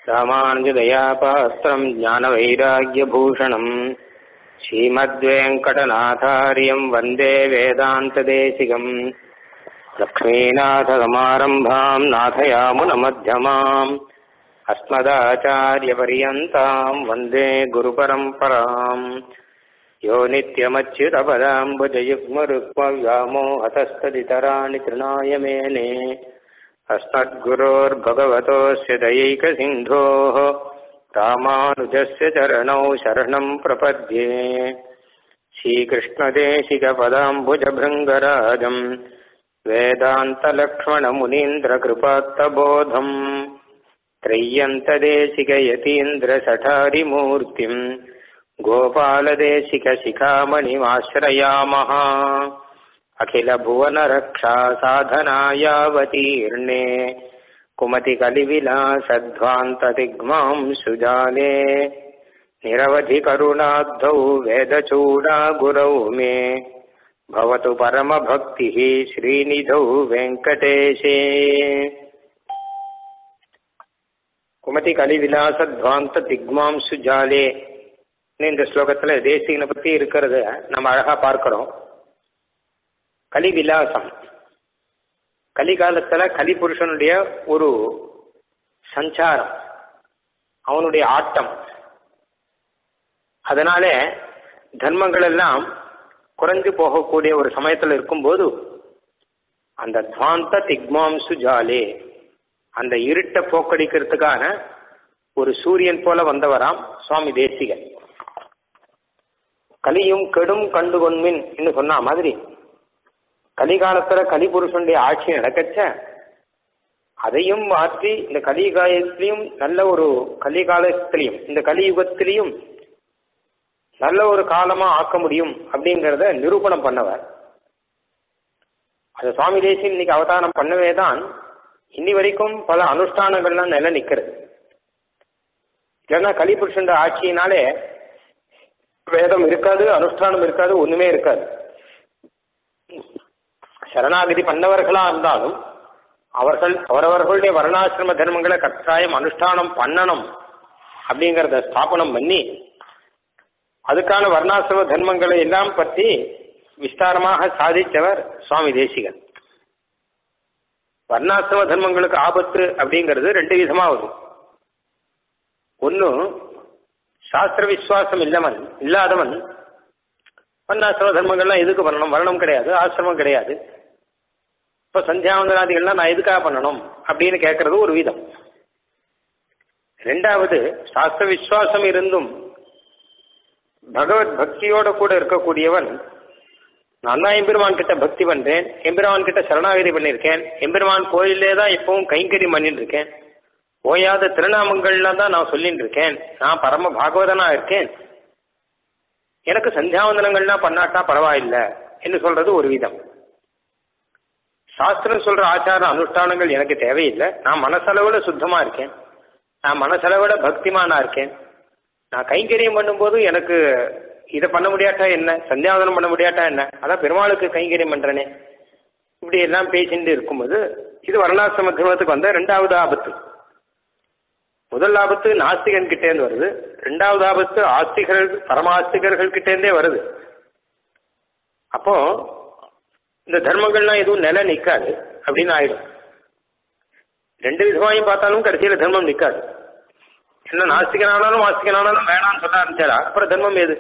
ராமானுஜதயாபாஸ்திரம் ஞானவைராக்கியபூஷணம் ஸ்ரீமத்வேங்கடநாதாரியம் வந்தே வேதாந்ததேசிகம் லக்ஷ்மீநாதசமாரம்பாம் நாதயாமுனமध्यமாம் अस्मदाचार्यपर्यन्ताम् वन्दे गुरुपरम्पराम् यो नित्यमच्युतपदाम्बुजयुग्मरुक्मव्यामोहतस्तदितराणि तृणाय मेने अस्मद्गुरोर्भगवतोऽस्य दयैकसिन्धोः रामानुजस्य चरणौ शरणम् प्रपद्ये श्रीकृष्णदेशिकपदाम्बुजभृङ्गराजम् वेदान्तलक्ष्मणमुनीन्द्रकृपात्तबोधम् त्रय्यन्तदेशिकयतीन्द्रसठारिमूर्तिम् गोपालदेशिकशिखामणिमाश्रयामः अखिलभुवनरक्षा साधनायावतीर्णे कुमतिकलिविलासध्वान्तदिग्मां सुजाले निरवधिकरुणाब्धौ वेदचूडागुरौ मे भवतु परमभक्तिः श्रीनिधौ वेङ्कटेशे குமதி கலிவிலாசத்வாந்த திக்மாம் சுஜாலே இந்த ஸ்லோகத்துல தேசிகனை பத்தி இருக்கிறத நம்ம அழகா பார்க்கிறோம் கலிவிலாசம் கலிகாலத்துல கலிபுருஷனுடைய ஒரு சஞ்சாரம் அவனுடைய ஆட்டம் அதனால தர்மங்கள் எல்லாம் குறைஞ்சு போகக்கூடிய ஒரு சமயத்துல இருக்கும்போது அந்த துவாந்த திக்மாம் சுஜாலே அந்த இருட்டை போக்கடிக்கிறதுக்கான ஒரு சூரியன் போல வந்தவராம் சுவாமி தேசிகன் கலியும் கெடும் கண்டு கொன்மின் சொன்ன மாதிரி கலிகாலத்துல கலிபுருஷனுடைய ஆட்சி நடக்கச்ச அதையும் மாற்றி இந்த கலிகாலத்திலையும் நல்ல ஒரு கலிகாலத்திலையும் இந்த கலியுகத்திலையும் நல்ல ஒரு காலமா ஆக்க முடியும் அப்படிங்கிறத நிரூபணம் பண்ணவர் அது சுவாமி தேசியன் இன்னைக்கு அவதாரம் பண்ணவே தான் இன்னி வரைக்கும் பல அனுஷ்டானங்கள்லாம் நில நிக்கிறது இல்லைன்னா கலிபுருஷன் ஆட்சியினாலே வேதம் இருக்காது அனுஷ்டானம் இருக்காது ஒண்ணுமே இருக்காது சரணாகதி பண்ணவர்களா இருந்தாலும் அவர்கள் அவரவர்களுடைய வர்ணாசிரம தர்மங்களை கட்டாயம் அனுஷ்டானம் பண்ணணும் அப்படிங்கிறத ஸ்தாபனம் பண்ணி அதுக்கான வர்ணாசிரம தர்மங்களை எல்லாம் பற்றி விஸ்தாரமாக சாதித்தவர் சுவாமி தேசிகன் வர்ணாசிரம தர்மங்களுக்கு ஆபத்து அப்படிங்கிறது ரெண்டு விதமா வரும் ஒன்னு சாஸ்திர விசுவாசம் இல்லவன் இல்லாதவன் வர்ணாசிரம தர்மங்கள்லாம் எதுக்கு பண்ணணும் வர்ணம் கிடையாது ஆசிரமம் கிடையாது இப்ப சந்தியாவந்தனாதிகள்லாம் நான் எதுக்காக பண்ணணும் அப்படின்னு கேட்கறது ஒரு விதம் ரெண்டாவது சாஸ்திர விசுவாசம் இருந்தும் பகவத் பக்தியோட கூட இருக்கக்கூடியவன் நான் தான் எம்பெருமான் கிட்ட பக்தி பண்றேன் எம்பெருமான் கிட்ட சரணாகதி பண்ணியிருக்கேன் எம்பெருமான் கோயிலே தான் இப்பவும் கைங்கறி பண்ணிட்டு இருக்கேன் ஓயாத திருநாமங்கள்லாம் தான் நான் சொல்லிட்டு இருக்கேன் நான் பரம பாகவதனா இருக்கேன் எனக்கு சந்தியாவந்தனங்கள்லாம் பண்ணாட்டா பரவாயில்ல என்று சொல்றது ஒரு விதம் சாஸ்திரம் சொல்ற ஆச்சார அனுஷ்டானங்கள் எனக்கு தேவையில்லை நான் மனசளவுல சுத்தமா இருக்கேன் நான் மனசளவுல பக்திமானா இருக்கேன் நான் கைங்கரியம் பண்ணும்போது எனக்கு இதை பண்ண முடியாட்டா என்ன சந்தியாவதனம் பண்ண முடியாட்டா என்ன அதான் பெருமாளுக்கு கைங்கரியம் பண்றனே இப்படி எல்லாம் பேசிட்டு இருக்கும்போது இது வர்ணாசிரம தர்மத்துக்கு வந்த ரெண்டாவது ஆபத்து முதல் ஆபத்து நாஸ்திகன் கிட்டேருந்து வருது ரெண்டாவது ஆபத்து ஆஸ்திகர்கள் பரமாஸ்திகர்கள் கிட்டேருந்தே வருது அப்போ இந்த தர்மங்கள்லாம் எதுவும் நில நிற்காது அப்படின்னு ஆயிடும் ரெண்டு விதமாயும் பார்த்தாலும் கடைசியில தர்மம் நிற்காது என்ன நாஸ்திகனானாலும் ஆஸ்திகனானாலும் வேணாம்னு சொல்ல ஆரம்பிச்சாரா அப்புறம் தர்மம் எது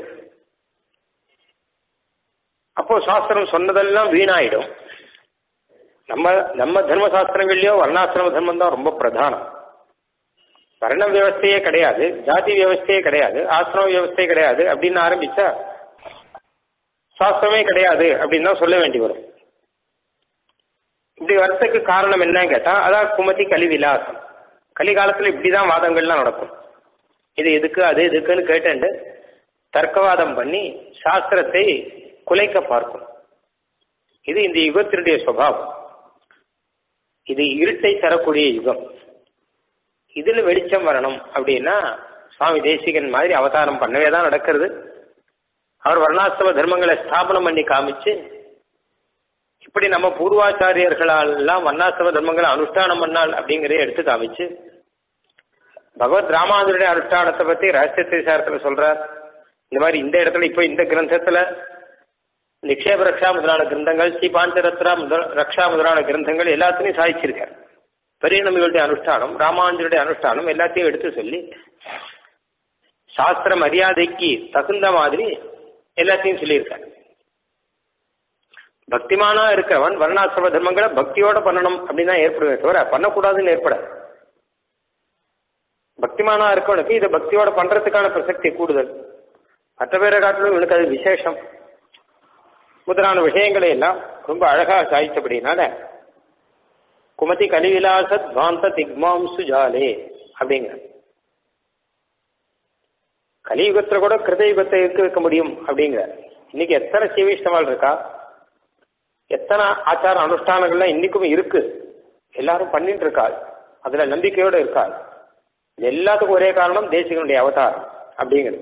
அப்போ சாஸ்திரம் சொன்னதெல்லாம் வீணாயிடும் நம்ம நம்ம தர்ம சாஸ்திரங்கள்லயோ வர்ணாசிரம தர்மம் தான் ரொம்ப பிரதானம் வர்ண வியவஸ்தையே கிடையாது ஜாதி வியவஸ்தையே கிடையாது ஆசிரம வியவஸ்தையே கிடையாது அப்படின்னு ஆரம்பிச்சா சாஸ்திரமே கிடையாது அப்படின்னு தான் சொல்ல வேண்டி வரும் இப்படி வரத்துக்கு காரணம் என்னன்னு கேட்டா அதான் குமதி கலி விலாசம் கலிகாலத்துல இப்படிதான் வாதங்கள்லாம் நடக்கும் இது எதுக்கு அது எதுக்குன்னு கேட்டு தர்க்கவாதம் பண்ணி சாஸ்திரத்தை குலைக்க பார்க்கும் இது இந்த யுகத்தினுடைய சுவாவம் இது இருட்டை தரக்கூடிய யுகம் இதுல வெளிச்சம் வரணும் அப்படின்னா சுவாமி தேசிகன் மாதிரி அவதாரம் பண்ணவே தான் நடக்கிறது அவர் வர்ணாசிரம தர்மங்களை ஸ்தாபனம் பண்ணி காமிச்சு இப்படி நம்ம பூர்வாச்சாரியர்களால் எல்லாம் வர்ணாசிரம தர்மங்களை அனுஷ்டானம் பண்ணால் அப்படிங்கிறத எடுத்து காமிச்சு பகவத் ராமானுஜருடைய அனுஷ்டானத்தை பத்தி ரகசியத்தை சாரத்துல சொல்றார் இந்த மாதிரி இந்த இடத்துல இப்போ இந்த கிரந்தத்துல நிக்ஷேப ரக்ஷா முதலான கிரந்தங்கள் ஸ்ரீ பாஞ்சரத்ரா முதல் ரக்ஷா முதலான கிரந்தங்கள் எல்லாத்தையும் சாதிச்சிருக்கார் பெரிய நம்பிகளுடைய அனுஷ்டானம் ராமானுஜருடைய அனுஷ்டானம் எல்லாத்தையும் எடுத்து சொல்லி சாஸ்திர மரியாதைக்கு தகுந்த மாதிரி எல்லாத்தையும் சொல்லியிருக்கார் பக்திமானா இருக்கிறவன் வர்ணாசிரம தர்மங்களை பக்தியோட பண்ணணும் அப்படின்னு தான் ஏற்படுவே தவிர பண்ணக்கூடாதுன்னு ஏற்படாது பக்திமானா இருக்கவனுக்கு இதை பக்தியோட பண்றதுக்கான பிரசக்தி கூடுதல் மற்ற பேரை காட்டிலும் இவனுக்கு அது விசேஷம் முதலான விஷயங்களை எல்லாம் ரொம்ப அழகா சாதித்தபடினால குமதி கலிவிலாச துவாந்த திக்மாம் சுஜாலே அப்படிங்கிற கலியுகத்துல கூட கிருதயுகத்தை இருக்க வைக்க முடியும் அப்படிங்கிற இன்னைக்கு எத்தனை சீவிஷ்டமால் இருக்கா எத்தனை ஆச்சார அனுஷ்டானங்கள்லாம் இன்னைக்கும் இருக்கு எல்லாரும் பண்ணிட்டு இருக்கா அதுல நம்பிக்கையோட இருக்கா இது எல்லாத்துக்கும் ஒரே காரணம் தேசிகனுடைய அவதாரம் அப்படிங்கிறது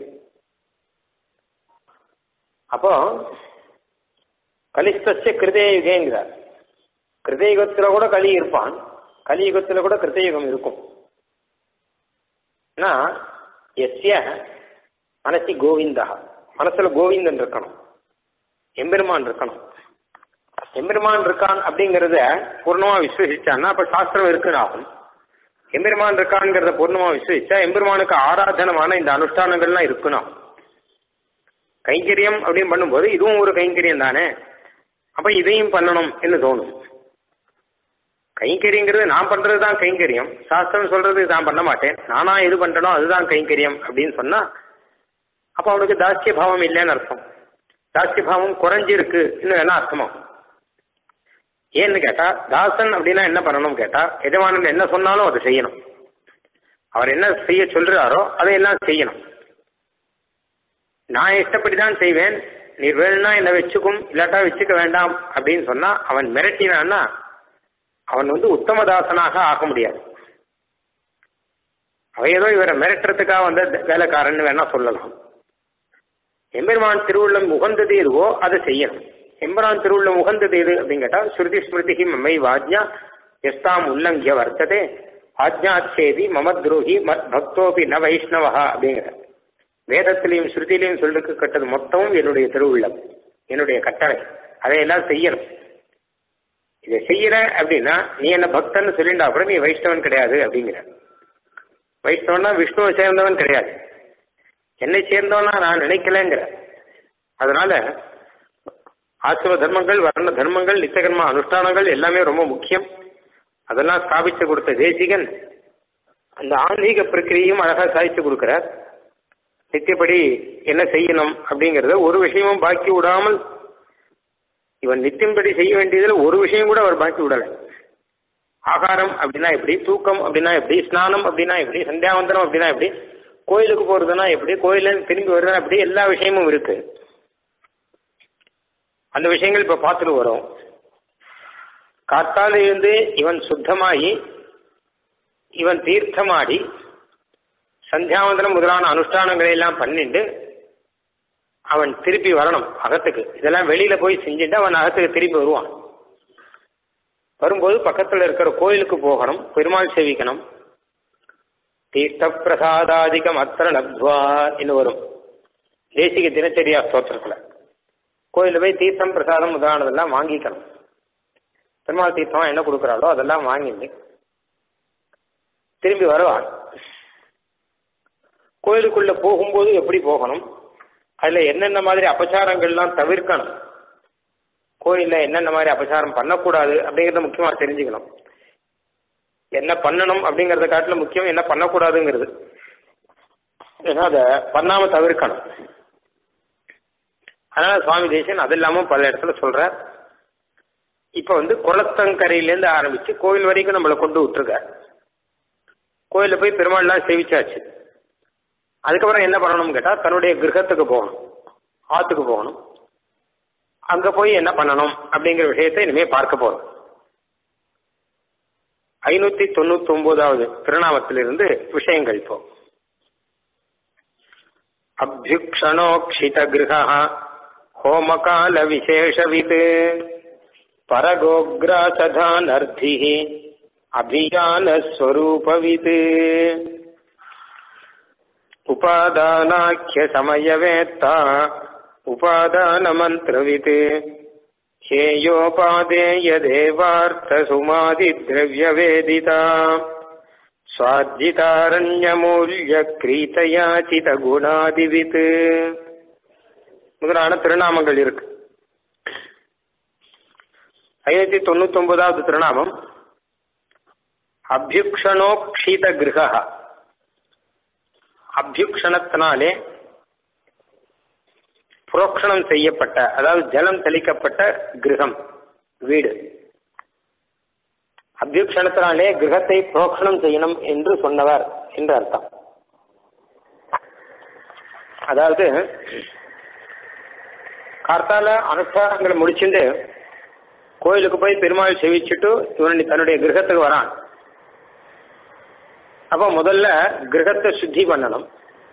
அப்போ கலிஸ்தஸ்ய கிருதயுகேங்கிறார் கிருதயுகத்துல கூட கலி இருப்பான் கலியுகத்துல கூட கிருதயுகம் இருக்கும் ஏன்னா எஸ்ய மனசி கோவிந்தா மனசுல கோவிந்தன் இருக்கணும் எம்பெருமான் இருக்கணும் எம்பெருமான் இருக்கான் அப்படிங்கறத பூர்ணமா விஸ்வசிச்சான்னா அப்ப சாஸ்திரம் இருக்குன்னு ஆகும் எம்பெருமான் இருக்கான்ங்கிறத பூர்ணமா விஸ்வசிச்சா எம்பெருமானுக்கு ஆராதனமான இந்த அனுஷ்டானங்கள்லாம் இருக்கணும் கைங்கரியம் அப்படின்னு பண்ணும்போது இதுவும் ஒரு கைங்கரியம் தானே அப்ப இதையும் பண்ணணும் என்று தோணும் கைங்கரியங்கிறது நான் பண்றது தான் கைங்கரியம் சாஸ்திரம் சொல்றது நான் பண்ண மாட்டேன் நானா எது பண்றனோ அதுதான் கைங்கரியம் அப்படின்னு சொன்னா அப்ப அவனுக்கு தாஸ்ய பாவம் இல்லைன்னு அர்த்தம் தாஸ்ய பாவம் குறைஞ்சிருக்கு இன்னும் என்ன அர்த்தமா ஏன்னு கேட்டா தாசன் அப்படின்னா என்ன பண்ணணும் கேட்டா எஜமானன் என்ன சொன்னாலும் அதை செய்யணும் அவர் என்ன செய்ய சொல்றாரோ அதையெல்லாம் செய்யணும் நான் இஷ்டப்படி தான் செய்வேன் நீ வேணும்னா என்ன வச்சுக்கும் இல்லாட்டா வச்சுக்க வேண்டாம் அப்படின்னு சொன்னா அவன் மிரட்டினான்னா அவன் வந்து உத்தமதாசனாக ஆக முடியாது அவ ஏதோ இவரை மிரட்டுறதுக்காக வந்த வேலைக்காரன் வேணா சொல்லலாம் எம்பெருமான் திருவுள்ளம் உகந்தது எதுவோ அதை செய்யணும் எம்பெருமான் திருவுள்ளம் உகந்தது எது அப்படின்னு கேட்டா ஸ்ருதி ஸ்மிருதி மம்மை வாஜ்யா எஸ்தாம் உல்லங்கிய வர்த்ததே ஆஜ்ஞாச்சேதி மம துரோகி மத் பக்தோபி ந வைஷ்ணவா அப்படிங்கிற வேதத்திலையும் ஸ்ருதிலையும் சொல்லிருக்கு கட்டது மொத்தமும் என்னுடைய திருவுள்ளம் என்னுடைய கட்டளை அதையெல்லாம் செய்யணும் இதை செய்யற அப்படின்னா நீ என்ன பக்தன்னு சொல்லிண்டா கூட நீ வைஷ்ணவன் கிடையாது அப்படிங்கிற வைஷ்ணவன்னா விஷ்ணுவை சேர்ந்தவன் கிடையாது என்னை சேர்ந்தவனா நான் நினைக்கலங்கிற அதனால ஆசிரம தர்மங்கள் வர்ண தர்மங்கள் நித்தியகர்ம அனுஷ்டானங்கள் எல்லாமே ரொம்ப முக்கியம் அதெல்லாம் ஸ்தாபிச்சு கொடுத்த தேசிகன் அந்த ஆன்மீக பிரக்கிரியும் அழகா சாதிச்சு கொடுக்கிறார் நித்தியப்படி என்ன செய்யணும் அப்படிங்கறத ஒரு விஷயமும் பாக்கி விடாமல் இவன் நித்தியம்படி செய்ய வேண்டியதுல ஒரு விஷயம் கூட அவர் பாக்கி விடலை ஆகாரம் அப்படின்னா எப்படி தூக்கம் அப்படின்னா எப்படி ஸ்நானம் அப்படின்னா எப்படி சந்தியாவந்தனம் அப்படின்னா எப்படி கோயிலுக்கு போறதுன்னா எப்படி கோயில திரும்பி வருதுன்னா எப்படி எல்லா விஷயமும் இருக்கு அந்த விஷயங்கள் இப்ப பார்த்துட்டு வரும் காத்தால இருந்து இவன் சுத்தமாகி இவன் தீர்த்தமாடி சந்தியாவந்தனம் முதலான அனுஷ்டானங்களை எல்லாம் பண்ணிட்டு அவன் திருப்பி வரணும் அகத்துக்கு இதெல்லாம் வெளியில போய் செஞ்சுட்டு அவன் அகத்துக்கு திருப்பி வருவான் வரும்போது பக்கத்துல இருக்கிற கோயிலுக்கு போகணும் பெருமாள் சேவிக்கணும் தீர்த்த பிரசாதாதிகம் அத்திர லப்துவா என்று வரும் தேசிக தினச்சரியா ஸ்தோத்திரத்துல கோயில போய் தீர்த்தம் பிரசாதம் முதலானதெல்லாம் வாங்கிக்கணும் பெருமாள் தீர்த்தம் என்ன கொடுக்குறாளோ அதெல்லாம் வாங்கிட்டு திரும்பி வருவான் கோயிலுக்குள்ள போகும்போது எப்படி போகணும் அதுல என்னென்ன மாதிரி அபச்சாரங்கள்லாம் தவிர்க்கணும் கோயில்ல என்னென்ன மாதிரி அபச்சாரம் பண்ணக்கூடாது அப்படிங்கறத முக்கியமா தெரிஞ்சுக்கணும் என்ன பண்ணணும் அப்படிங்கறத காட்டில முக்கியம் என்ன பண்ணக்கூடாதுங்கிறது ஏன்னா அதை பண்ணாம தவிர்க்கணும் அதனால சுவாமி தேசன் அது இல்லாம பல இடத்துல சொல்ற இப்ப வந்து குளத்தங்கரையிலேருந்து ஆரம்பிச்சு கோயில் வரைக்கும் நம்மளை கொண்டு விட்டுருக்க கோயில போய் பெருமாள்லாம் சேவிச்சாச்சு அதுக்கப்புறம் என்ன பண்ணணும்னு கேட்டா தன்னுடைய கிரகத்துக்கு போகணும் ஆத்துக்கு போகணும் அங்க போய் என்ன பண்ணணும் அப்படிங்கிற விஷயத்தை இனிமே பார்க்க போறோம் ஐநூத்தி தொண்ணூத்தி ஒன்பதாவது திருநாமத்திலிருந்து விஷயங்கள் இப்போ அபியுக்ஷணோக்ஷித கிரக ஹோமகால விசேஷவித் பரகோக்ராசதானர்த்தி அபியான ஸ்வரூபவித் உபாதானாக்கிய சமயவேத்தா உபாதான மந்திரவித் ஹேயோபாதேய தேவார்த்த சுமாதி திரவிய வேதிதா சுவாஜிதாரண்யமூல்ய கிரீதயாச்சித குணாதிவித் முதலான திருநாமங்கள் இருக்கு ஐநூத்தி தொண்ணூத்தி ஒன்பதாவது திருநாமம் அபியுக்ஷணோக்ஷித கிரக அபியுக்ஷணத்தினாலே புரோக்ஷணம் செய்யப்பட்ட அதாவது ஜலம் தெளிக்கப்பட்ட கிரகம் வீடு அபியுக்ஷணத்தினாலே கிரகத்தை புரோக்ஷணம் செய்யணும் என்று சொன்னவர் என்று அர்த்தம் அதாவது கார்த்தால அனுஷ்டானங்களை முடிச்சுட்டு கோயிலுக்கு போய் பெருமாள் செவிச்சுட்டு இவன் தன்னுடைய கிரகத்துக்கு வரான் அப்போ முதல்ல கிரகத்தை சுத்தி பண்ணணும்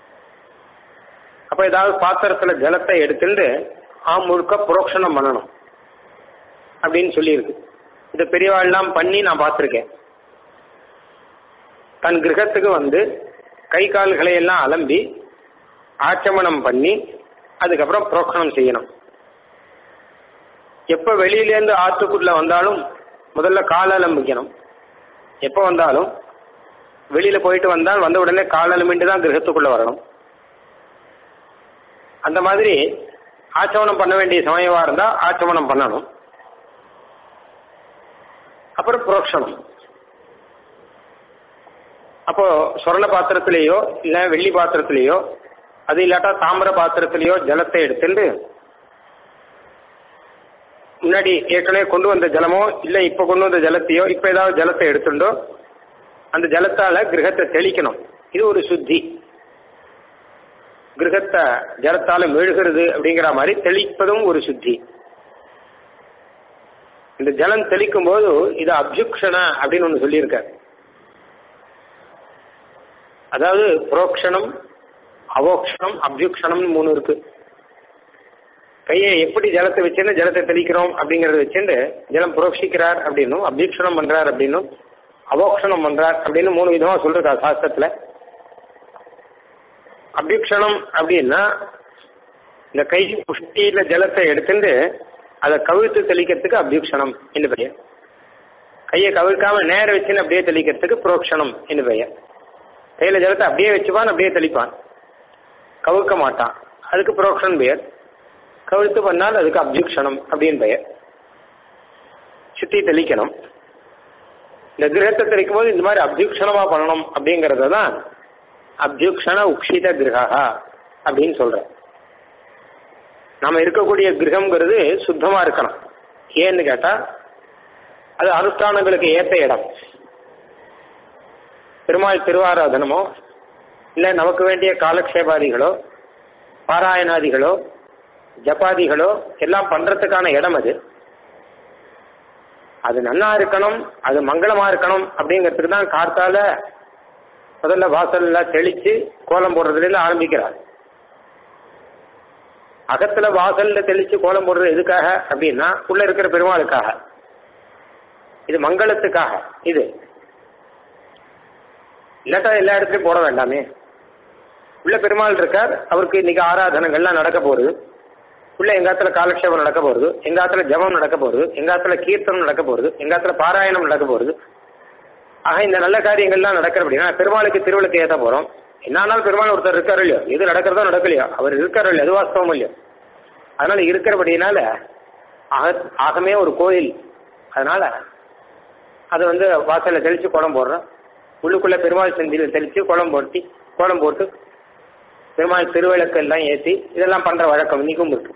அப்ப ஏதாவது பாத்திரத்துல ஜலத்தை எடுத்துட்டு ஆ முழுக்க புரோக்ஷணம் பண்ணணும் அப்படின்னு சொல்லியிருக்கு இந்த பெரியவாள்லாம் பண்ணி நான் பார்த்துருக்கேன் தன் கிரகத்துக்கு வந்து கை கால்களை எல்லாம் அலம்பி ஆச்சமனம் பண்ணி அதுக்கப்புறம் புரோக்ஷணம் செய்யணும் எப்ப வெளியிலேருந்து ஆற்றுக்குள்ள வந்தாலும் முதல்ல கால் அலம்பிக்கணும் எப்போ வந்தாலும் வெளியில போயிட்டு வந்தால் வந்த உடனே கால் அலம்பிட்டு தான் கிரகத்துக்குள்ள வரணும் அந்த மாதிரி ஆச்சமனம் பண்ண வேண்டிய சமயமா இருந்தா ஆச்சமனம் பண்ணணும் அப்புறம் புரோக்ஷணம் அப்போ சொர்ண பாத்திரத்திலேயோ இல்ல வெள்ளி பாத்திரத்திலேயோ அது இல்லாட்டா தாமிர பாத்திரத்திலேயோ ஜலத்தை எடுத்துட்டு முன்னாடி ஏற்கனவே கொண்டு வந்த ஜலமோ இல்ல இப்ப கொண்டு வந்த ஜலத்தையோ இப்ப ஏதாவது ஜலத்தை எடுத்துட்டோ அந்த ஜலத்தால கிரகத்தை தெளிக்கணும் இது ஒரு சுத்தி கிரகத்தை ஜலத்தால மெழுகிறது அப்படிங்கிற மாதிரி தெளிப்பதும் ஒரு சுத்தி இந்த ஜலம் தெளிக்கும் போது இது அப்ஜுக்ஷண அப்படின்னு ஒன்று சொல்லியிருக்கார் அதாவது புரோக்ஷணம் அவோக்ஷணம் அப்ஜுக்ஷணம்னு மூணு இருக்கு கையை எப்படி ஜலத்தை வச்சுன்னு ஜலத்தை தெளிக்கிறோம் அப்படிங்கறத வச்சுட்டு ஜலம் புரோக்ஷிக்கிறார் அப்படின்னும் அபியுக்ஷணம் பண்றார் அப்படின்னும் அவோக்ஷணம் பண்றார் அப்படின்னு மூணு விதமா சொல்றா சாஸ்திரத்துல அபியுக்ஷணம் அப்படின்னா இந்த கை புஷ்டியில ஜலத்தை எடுத்துட்டு அதை கவிழ்த்து தெளிக்கிறதுக்கு அபியுக்ஷணம் என்று பெயர் கையை கவிழ்க்காம நேர வச்சுன்னு அப்படியே தெளிக்கிறதுக்கு புரோக்ஷணம் என்று பெயர் கையில ஜலத்தை அப்படியே வச்சுப்பான் அப்படியே தெளிப்பான் கவிழ்க்க மாட்டான் அதுக்கு புரோக்ஷன் பெயர் கவிழ்த்து பண்ணால் அதுக்கு அபியுக்ஷணம் அப்படின்னு பெயர் சுத்தி தெளிக்கணும் இந்த கிரகத்தை தெளிக்கும் போது இந்த மாதிரி அபியுக்ஷணமா பண்ணணும் அப்படிங்கறத தான் அபியுக்ஷண உக்ஷித கிரகா அப்படின்னு சொல்றேன் நாம இருக்கக்கூடிய கிரகம்ங்கிறது சுத்தமா இருக்கணும் ஏன்னு கேட்டா அது அனுஷ்டானங்களுக்கு ஏற்ற இடம் பெருமாள் திருவாராதனமோ இல்ல நமக்கு வேண்டிய காலக்ஷேபாதிகளோ பாராயணாதிகளோ ஜப்பாதிகளோ எல்லாம் பண்றதுக்கான இடம் அது அது நன்னா இருக்கணும் அது மங்களமா இருக்கணும் அப்படிங்கிறதுக்கு தான் கார்த்தால முதல்ல வாசல்ல தெளிச்சு கோலம் போடுறதுல இருந்து ஆரம்பிக்கிறார் அகத்துல வாசல்ல தெளிச்சு கோலம் போடுறது எதுக்காக அப்படின்னா உள்ள இருக்கிற பெருமாளுக்காக இது மங்களத்துக்காக இது இல்லாட்டா எல்லா இடத்துலயும் போட வேண்டாமே உள்ள பெருமாள் இருக்கார் அவருக்கு இன்னைக்கு ஆராதனைகள்லாம் நடக்க போகுது உள்ள எங்காத்துல காலக்ஷேபம் நடக்க போறது எங்காத்துல ஜபம் நடக்க போறது எங்காத்துல கீர்த்தனம் நடக்க போறது எங்காத்துல பாராயணம் நடக்க போறது ஆக இந்த நல்ல காரியங்கள்லாம் நடக்கிற அப்படின்னா பெருமாளுக்கு திருவிழுக்கு ஏற்ற போறோம் என்னாலும் பெருமாள் ஒருத்தர் இருக்காரு இல்லையோ எது நடக்கிறதோ நடக்கலையோ அவர் இருக்காரு இல்லையோ அது வாஸ்தவம் இல்லையோ அதனால இருக்கிறபடினால ஆக ஆகமே ஒரு கோயில் அதனால அது வந்து வாசல்ல தெளிச்சு கோலம் போடுறோம் உள்ளுக்குள்ள பெருமாள் செந்தில தெளிச்சு கோலம் போட்டு கோலம் போட்டு பெருமாள் திருவிளக்கு எல்லாம் ஏற்றி இதெல்லாம் பண்ற வழக்கம் இன்னைக்கும் இருக்கு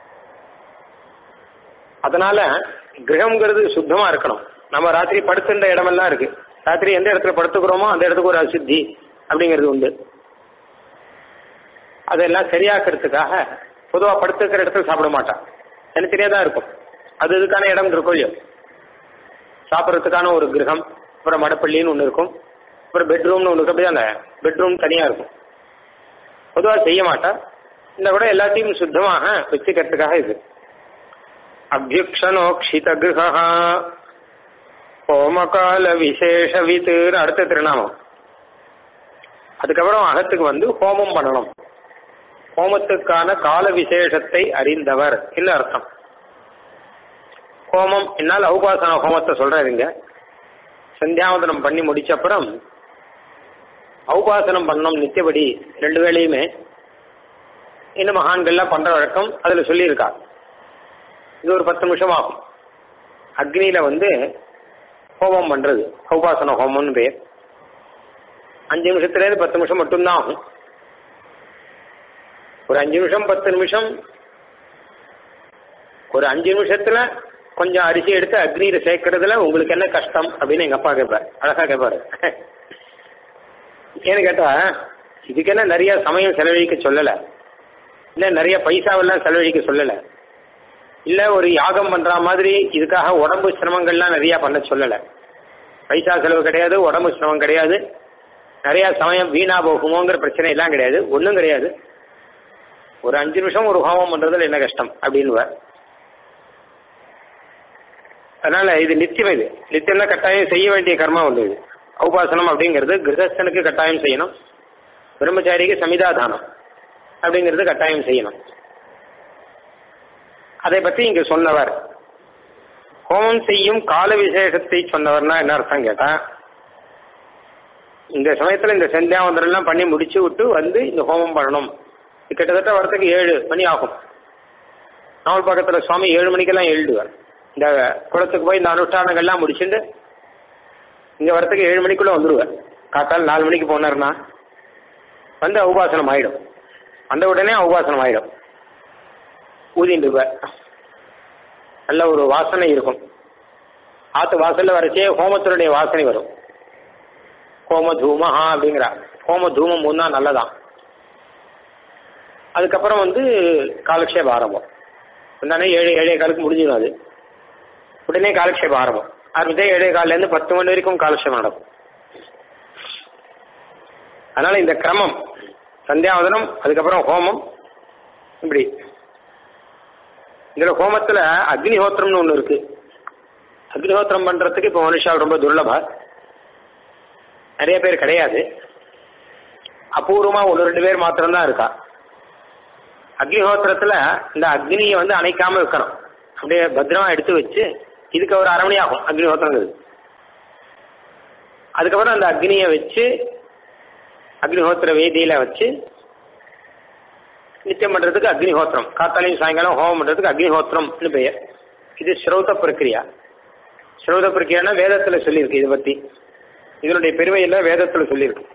அதனால கிரகம்ங்கிறது சுத்தமா இருக்கணும் நம்ம ராத்திரி படுத்துன்ற இடமெல்லாம் இருக்கு ராத்திரி எந்த இடத்துல படுத்துக்கிறோமோ அந்த இடத்துக்கு ஒரு அசுத்தி அப்படிங்கிறது உண்டு அதெல்லாம் சரியாக்குறதுக்காக பொதுவாக படுத்துக்கிற இடத்துல சாப்பிட மாட்டான் தனித்தனியாக தான் இருக்கும் அது இதுக்கான இடம் இருக்கும் இல்லையோ சாப்பிட்றதுக்கான ஒரு கிரகம் அப்புறம் மடப்பள்ளின்னு ஒன்று இருக்கும் அப்புறம் பெட்ரூம்னு ஒன்று இருக்கும் அப்படியே அந்த பெட்ரூம் தனியாக இருக்கும் பொதுவாக செய்ய மாட்டா இந்த கூட எல்லாத்தையும் சுத்தமாக வச்சுக்கிறதுக்காக இது அபியுக்ஷனோக்ஷித கிரகா ஹோமகால விசேஷவித்துன்னு அடுத்த திருநாமம் அதுக்கப்புறம் அகத்துக்கு வந்து ஹோமம் பண்ணணும் ஹோமத்துக்கான கால விசேஷத்தை அறிந்தவர் என்ன அர்த்தம் ஹோமம் என்னால் ஔபாசன ஹோமத்தை சொல்றாருங்க சந்தியாவதனம் பண்ணி முடிச்ச அப்புறம் ஔபாசனம் பண்ணணும் நித்தியபடி ரெண்டு வேளையுமே இந்த மகான்கள்லாம் பண்ற வழக்கம் அதுல சொல்லியிருக்கா இது ஒரு பத்து நிமிஷம் ஆகும் அக்னியில வந்து ஹோமம் பண்றது ஔபாசன ஹோமம்னு பேர் அஞ்சு நிமிஷத்துலேருந்து பத்து நிமிஷம் மட்டும்தான் ஆகும் ஒரு அஞ்சு நிமிஷம் பத்து நிமிஷம் ஒரு அஞ்சு நிமிஷத்துல கொஞ்சம் அரிசி எடுத்து அக்னியில சேர்க்கறதுல உங்களுக்கு என்ன கஷ்டம் அப்படின்னு எங்க அப்பா கேட்பார் அழகா கேட்பாரு ஏன்னு கேட்டா இதுக்கு என்ன நிறைய சமயம் செலவழிக்க சொல்லல இல்ல நிறைய பைசாவெல்லாம் செலவழிக்க சொல்லல இல்ல ஒரு யாகம் பண்ற மாதிரி இதுக்காக உடம்பு சிரமங்கள்லாம் நிறைய பண்ண சொல்லல பைசா செலவு கிடையாது உடம்பு சிரமம் கிடையாது நிறைய சமயம் வீணா போகுமோங்கிற பிரச்சனை எல்லாம் கிடையாது ஒன்றும் கிடையாது ஒரு அஞ்சு நிமிஷம் ஒரு ஹோமம் பண்றதுல என்ன கஷ்டம் அப்படின்னு அதனால இது நித்தியம் இது நித்தியம்னா கட்டாயம் செய்ய வேண்டிய கர்மா ஒன்று இது ஔபாசனம் அப்படிங்கிறது கிரகஸ்தனுக்கு கட்டாயம் செய்யணும் பிரம்மச்சாரிக்கு சமிதாதானம் அப்படிங்கிறது கட்டாயம் செய்யணும் அதை பற்றி இங்க சொன்னவர் ஹோமம் செய்யும் கால விசேஷத்தை சொன்னவர்னா என்ன அர்த்தம் கேட்டா இந்த சமயத்துல இந்த சந்தியாவந்தரம் எல்லாம் பண்ணி முடிச்சு விட்டு வந்து இந்த ஹோமம் பண்ணணும் இது கிட்டத்தட்ட வரத்துக்கு ஏழு மணி ஆகும் நாவல் பக்கத்துல சுவாமி ஏழு மணிக்கெல்லாம் எழுதுவார் இந்த குளத்துக்கு போய் இந்த அனுஷ்டானங்கள்லாம் முடிச்சுட்டு இங்க வரத்துக்கு ஏழு மணிக்குள்ள வந்துடுவார் காத்தால் நாலு மணிக்கு போனார்னா வந்து உபாசனம் ஆயிடும் வந்த உடனே உபாசனம் ஆயிடும் ஊதிட்டு இருப்பார் நல்ல ஒரு வாசனை இருக்கும் ஆத்து வாசல்ல வரைச்சே ஹோமத்தினுடைய வாசனை வரும் ஹோம தூமஹா அப்படிங்கிறா ஹோம தூமம் மூணா நல்லதான் அதுக்கப்புறம் வந்து காலக்ஷேபம் ஆரம்பம் உடனே ஏழு ஏழே காலுக்கு முடிஞ்சிடும் அது உடனே காலக்ஷேபம் ஆரம்பம் ஆரம்பித்தா ஏழே காலிலேருந்து பத்து மணி வரைக்கும் காலக்ஷேபம் நடக்கும் அதனால இந்த கிரமம் சந்தியாவதனம் அதுக்கப்புறம் ஹோமம் இப்படி இதுல ஹோமத்துல அக்னிஹோத்திரம்னு ஒன்று இருக்கு அக்னிஹோத்திரம் பண்றதுக்கு இப்போ மனுஷால் ரொம்ப துர்லபா நிறைய பேர் கிடையாது அபூர்வமா ஒன்று ரெண்டு பேர் மாத்திரம்தான் இருக்கா அக்னிஹோத்திரத்துல இந்த அக்னியை வந்து அணைக்காம வைக்கணும் அப்படியே பத்திரமா எடுத்து வச்சு இதுக்கு ஒரு அரை மணி ஆகும் அக்னிஹோத்திரங்கிறது அதுக்கப்புறம் அந்த அக்னியை வச்சு அக்னிஹோத்திர வேதியில வச்சு நித்தியம் பண்றதுக்கு அக்னிஹோத்திரம் காத்தாலையும் சாயங்காலம் ஹோமம் பண்றதுக்கு அக்னிஹோத்திரம்னு பெயர் இது ஸ்ரௌத பிரக்கிரியா ஸ்ரௌத பிரக்கிரியானா வேதத்துல சொல்லியிருக்கு இதை பத்தி இதனுடைய பெருமையெல்லாம் வேதத்துல சொல்லியிருக்கு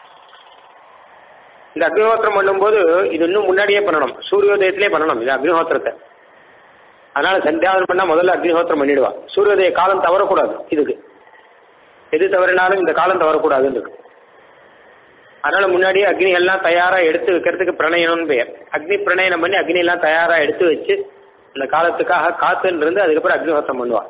இந்த அக்னிஹோத்திரம் பண்ணும்போது இது இன்னும் முன்னாடியே பண்ணணும் சூரியோதயத்திலே பண்ணணும் இது அக்னிஹோத்திரத்தை அதனால சந்தியாவனம் பண்ணா முதல்ல அக்னிஹோத்திரம் பண்ணிடுவா சூரியோதய காலம் தவறக்கூடாது இதுக்கு எது தவறினாலும் இந்த காலம் தவறக்கூடாதுன்னு இருக்கு அதனால முன்னாடியே அக்னி எல்லாம் தயாரா எடுத்து வைக்கிறதுக்கு பிரணயனம்னு பெயர் அக்னி பிரணயனம் பண்ணி அக்னி எல்லாம் தயாரா எடுத்து வச்சு அந்த காலத்துக்காக காத்துன்னு இருந்து அதுக்கப்புறம் அக்னிஹோத்திரம் பண்ணுவா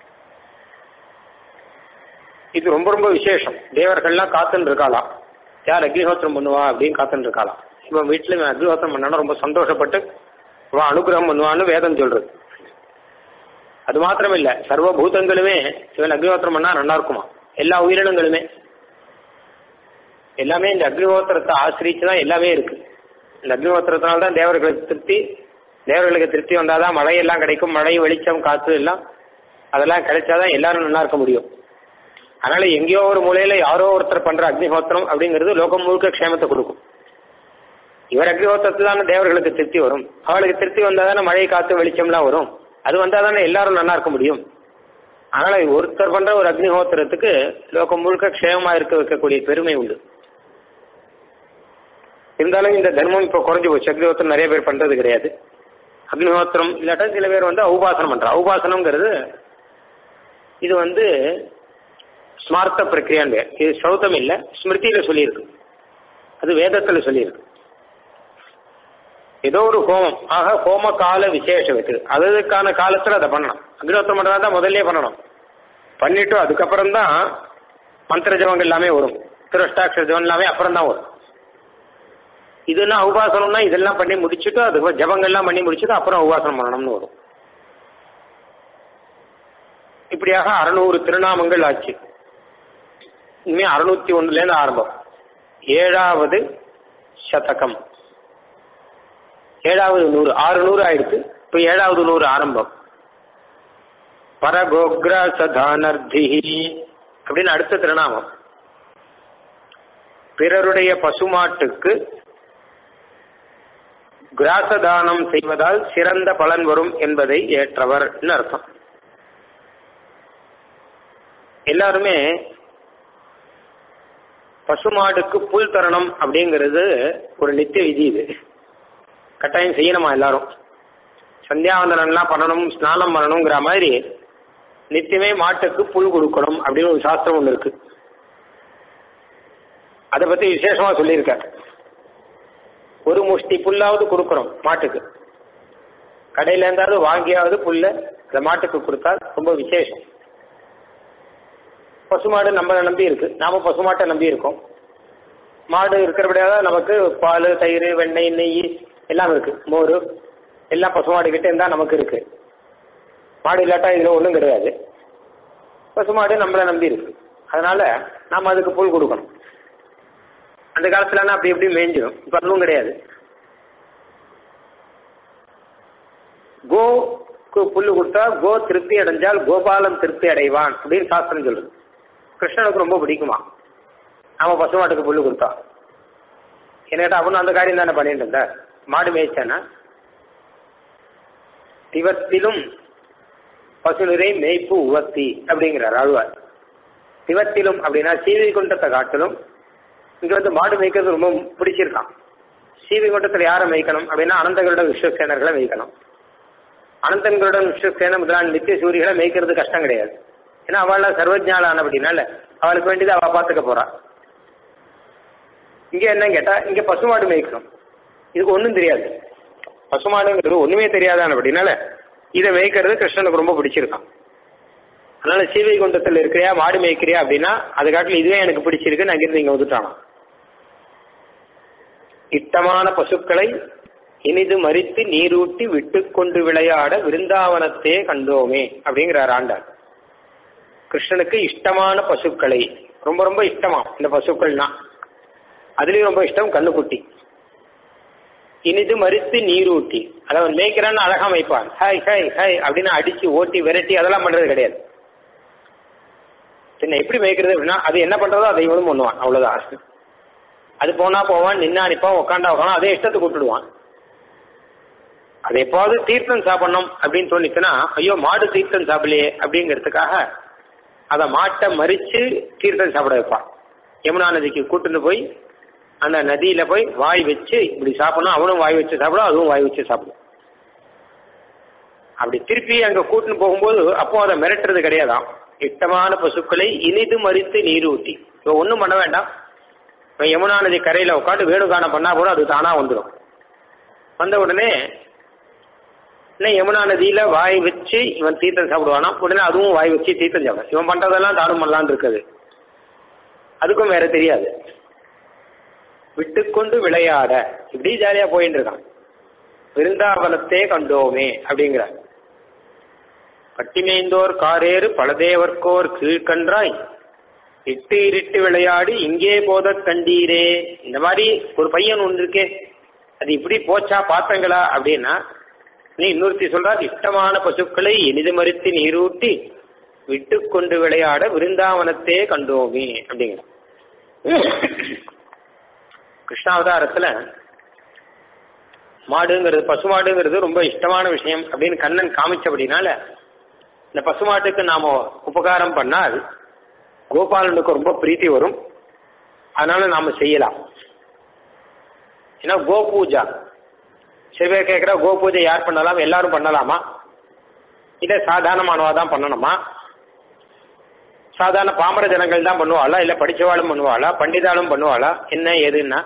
இது ரொம்ப ரொம்ப விசேஷம் தேவர்கள்லாம் காத்துன்னு இருக்காளாம் யார் அக்னிஹோத்திரம் பண்ணுவா அப்படின்னு காத்துன்னு இருக்காளாம் இவன் வீட்டில் இவன் அக்னிஹோத்திரம் பண்ணாலும் ரொம்ப சந்தோஷப்பட்டு இவன் அனுகிரகம் பண்ணுவான்னு வேதம் சொல்றது அது மாத்திரம் இல்ல சர்வ பூதங்களுமே இவன் அக்னிஹோத்திரம் பண்ணா நல்லா இருக்குமா எல்லா உயிரினங்களுமே எல்லாமே இந்த அக்னிஹோத்திரத்தை ஆசிரிச்சு தான் எல்லாமே இருக்கு இந்த அக்னிஹோத்திரத்தினால தான் தேவர்களுக்கு திருப்தி தேவர்களுக்கு திருப்தி வந்தாதான் மழையெல்லாம் கிடைக்கும் மழை வெளிச்சம் காற்று எல்லாம் அதெல்லாம் கிடைச்சாதான் எல்லாரும் நல்லா இருக்க முடியும் அதனால எங்கேயோ ஒரு மூலையில யாரோ ஒருத்தர் பண்ற அக்னிஹோத்திரம் அப்படிங்கிறது லோகம் முழுக்க க்ஷேமத்தை கொடுக்கும் இவர் அக்னிஹோத்திரத்துல தானே தேவர்களுக்கு திருப்தி வரும் அவளுக்கு திருப்தி வந்தால் தானே மழை காற்று வெளிச்சம்லாம் வரும் அது வந்தால் தானே எல்லாரும் நல்லா இருக்க முடியும் அதனால ஒருத்தர் பண்ற ஒரு அக்னிஹோத்திரத்துக்கு லோகம் முழுக்க க்ஷேமமா இருக்க வைக்கக்கூடிய பெருமை உண்டு இருந்தாலும் இந்த தர்மம் இப்போ குறைஞ்சு போச்சு அக்னிஹோத்திரம் நிறைய பேர் பண்றது கிடையாது அக்னிஹோத்திரம் இல்லாட்டா சில பேர் வந்து ஔபாசனம் பண்றா ஔபாசனம்ங்கிறது இது வந்து ஸ்மார்த்த பிரக்கிரியான்னு பேர் இது சௌத்தம் இல்லை ஸ்மிருதியில சொல்லியிருக்கு அது வேதத்துல சொல்லியிருக்கு ஏதோ ஒரு ஹோமம் ஆக ஹோம கால விசேஷம் இருக்கு அதுக்கான காலத்துல அதை பண்ணணும் அக்னிஹோத்திரம் பண்றதா தான் முதல்ல பண்ணணும் பண்ணிட்டு அதுக்கப்புறம் தான் மந்திர ஜபங்கள் எல்லாமே வரும் திருஷ்டாட்சர ஜபம் எல்லாமே அப்புறம் தான் வரும் இதுனா உபாசனம்னா இதெல்லாம் பண்ணி முடிச்சுட்டு அதுக்கு ஜபங்கள்லாம் பண்ணி முடிச்சுட்டு அப்புறம் உபாசனம் பண்ணணும்னு வரும் இப்படியாக அறுநூறு திருநாமங்கள் ஆச்சு இனிமே அறுநூத்தி ஒண்ணுல இருந்து ஆரம்பம் ஏழாவது சதகம் ஏழாவது நூறு ஆறு நூறு ஆயிடுச்சு இப்போ ஏழாவது நூறு ஆரம்பம் பரகோக்ர சதானர்திஹி அப்படின்னு அடுத்த திருநாமம் பிறருடைய பசுமாட்டுக்கு கிராசதானம் செய்வதால் சிறந்த பலன் வரும் என்பதை ஏற்றவர் அர்த்தம் எல்லாருமே பசுமாடுக்கு புல் தரணும் அப்படிங்கிறது ஒரு நித்திய விதி இது கட்டாயம் செய்யணுமா எல்லாரும் சந்தியாவந்தனம்லாம் பண்ணணும் ஸ்நானம் பண்ணணுங்கிற மாதிரி நித்தியமே மாட்டுக்கு புல் கொடுக்கணும் அப்படின்னு ஒரு சாஸ்திரம் ஒன்று இருக்கு அதை பத்தி விசேஷமா சொல்லியிருக்கார் ஒரு முஷ்டி புல்லாவது கொடுக்குறோம் மாட்டுக்கு கடையில இருந்தாவது வாங்கியாவது புல்ல அந்த மாட்டுக்கு கொடுத்தால் ரொம்ப விசேஷம் பசுமாடு நம்மளை நம்பி இருக்கு நாம பசுமாட்டை நம்பி இருக்கோம் மாடு இருக்கிறபடியாக நமக்கு பால் தயிர் வெண்ணெய் நெய் எல்லாம் இருக்கு மோர் எல்லாம் பசுமாடு கிட்ட இருந்தா நமக்கு இருக்கு மாடு இல்லாட்டா இதுல ஒன்றும் கிடையாது பசுமாடு நம்மளை நம்பி இருக்கு அதனால நாம அதுக்கு புல் கொடுக்கணும் அந்த காலத்துல அப்படி எப்படி மேய்ஞ்சிடும் இப்ப அதுவும் கிடையாது கோக்கு புல்லு கொடுத்தா கோ திருப்தி அடைஞ்சால் கோபாலன் திருப்தி அடைவான் அப்படின்னு சாஸ்திரம் சொல்லுது கிருஷ்ணனுக்கு ரொம்ப பிடிக்குமா நாம பசுமாட்டுக்கு புல்லு கொடுத்தா என்னட்டா அவனும் அந்த காரியம் தானே பண்ணிட்டு இருந்த மாடு மேய்ச்சானா திவத்திலும் பசுநிறை மேய்ப்பு உவத்தி அப்படிங்கிறார் ஆழ்வார் திவத்திலும் அப்படின்னா சீவி குண்டத்தை காட்டிலும் இங்க வந்து மாடு மேய்க்கிறது ரொம்ப பிடிச்சிருக்கான் சீவி குண்டத்தில் யாரை மேய்க்கணும் அப்படின்னா அனந்தகருட விஸ்வசேனர்களை மேய்க்கணும் அனந்தன்களுடன் விஸ்வசேன முதலான நித்திய சூரிகளை மேய்க்கிறது கஷ்டம் கிடையாது ஏன்னா அவள சர்வஜாலான அப்படின்னால அவளுக்கு வேண்டியது அவ பார்த்துக்க போறா இங்க என்ன கேட்டா இங்க பசுமாடு மேய்க்கணும் இதுக்கு ஒன்றும் தெரியாது பசுமாடுங்கிறது ஒண்ணுமே தெரியாதான் அப்படின்னால இதை மேய்க்கிறது கிருஷ்ணனுக்கு ரொம்ப பிடிச்சிருக்கான் அதனால சீவை குண்டத்தில் இருக்கிறியா மாடு மேய்க்கிறியா அப்படின்னா அது காட்டில் இதுவே எனக்கு பிடிச்சிருக்கு நான் இங்கிருந்து இங்க வந்துட்டானா இட்டமான பசுக்களை இனிது மறித்து நீரூட்டி விட்டு கொண்டு விளையாட விருந்தாவனத்தே கண்டோமே அப்படிங்கிறார் ஆண்டார் கிருஷ்ணனுக்கு இஷ்டமான பசுக்களை ரொம்ப ரொம்ப இஷ்டமா இந்த பசுக்கள்னா அதுலயும் ரொம்ப இஷ்டம் கண்ணுக்குட்டி இனிது மறித்து நீரூட்டி அதை அவன் மேய்க்கிறான்னு அழகா மேய்ப்பான் ஹாய் ஹாய் ஹாய் அப்படின்னு அடிச்சு ஓட்டி விரட்டி அதெல்லாம் பண்றது கிடையாது பின்ன எப்படி மேய்க்கிறது அப்படின்னா அது என்ன பண்றதோ அதை இவனும் பண்ணுவான் அவ்வளவுதான் அது போனா போவான் நின்னா நிப்பான் உட்காண்டா உட்காந்து அதே இஷ்டத்துக்கு விட்டுடுவான் அது எப்பாவது தீர்த்தம் சாப்பிடணும் அப்படின்னு தோணிச்சுன்னா ஐயோ மாடு தீர்த்தம் சாப்பிடலையே அப்படிங்கிறதுக்காக அதை மாட்டை மறிச்சு தீர்த்தம் சாப்பிட வைப்பான் யமுனா நதிக்கு கூட்டுன்னு போய் அந்த நதியில போய் வாய் வச்சு இப்படி சாப்பிடணும் அவனும் வாய் வச்சு சாப்பிடும் அதுவும் வாய் வச்சு சாப்பிடும் அப்படி திருப்பி அங்க கூட்டுன்னு போகும்போது அப்போ அதை மிரட்டுறது கிடையாதாம் இட்டமான பசுக்களை இனிது மறித்து நீர் ஊட்டி இப்போ ஒன்றும் பண்ண வேண்டாம் இப்போ யமுனா நதி கரையில் உட்காந்து வேணுகானம் பண்ணா கூட அது தானா வந்துடும் வந்த உடனே இல்லை யமுனா நதியில வாய் வச்சு இவன் தீர்த்தம் சாப்பிடுவானா உடனே அதுவும் வாய் வச்சு தீர்த்தம் சாப்பிடும் இவன் பண்றதெல்லாம் தானும் பண்ணலான்னு இருக்குது அதுக்கும் வேற தெரியாது விட்டுக்கொண்டு விளையாட இப்படி ஜாலியா போயிட்டு இருக்கான் விருந்தாவனத்தே கண்டோமே அப்படிங்கிறார் பட்டிமேந்தோர் காரேறு பலதேவர்க்கோர் கீழ்கன்றாய் இட்டு இருட்டு விளையாடி இங்கே போத கண்டீரே இந்த மாதிரி ஒரு பையன் ஒன்று இருக்கே அது இப்படி போச்சா பார்த்தங்களா அப்படின்னா நீ இன்னொருத்தி சொல்றார் இஷ்டமான பசுக்களை எளிது மறித்து நீரூட்டி விட்டு கொண்டு விளையாட விருந்தாவனத்தே கண்டோமே அப்படிங்கிற கிருஷ்ணாவதாரத்துல மாடுங்கிறது பசுமாடுங்கிறது ரொம்ப இஷ்டமான விஷயம் அப்படின்னு கண்ணன் காமிச்சபடினால இந்த பசுமாட்டுக்கு நாம உபகாரம் பண்ணால் கோபாலனுக்கு ரொம்ப பிரீத்தி வரும் அதனால நாம செய்யலாம் ஏன்னா கோ பூஜா சில பேர் கேட்குற கோ பூஜை யார் பண்ணலாம் எல்லாரும் பண்ணலாமா இதை சாதாரணமானவா தான் பண்ணணுமா சாதாரண பாமர ஜனங்கள் தான் பண்ணுவாளா இல்லை படிச்சவாளும் பண்ணுவாளா பண்டிதாலும் பண்ணுவாளா என்ன ஏதுன்னா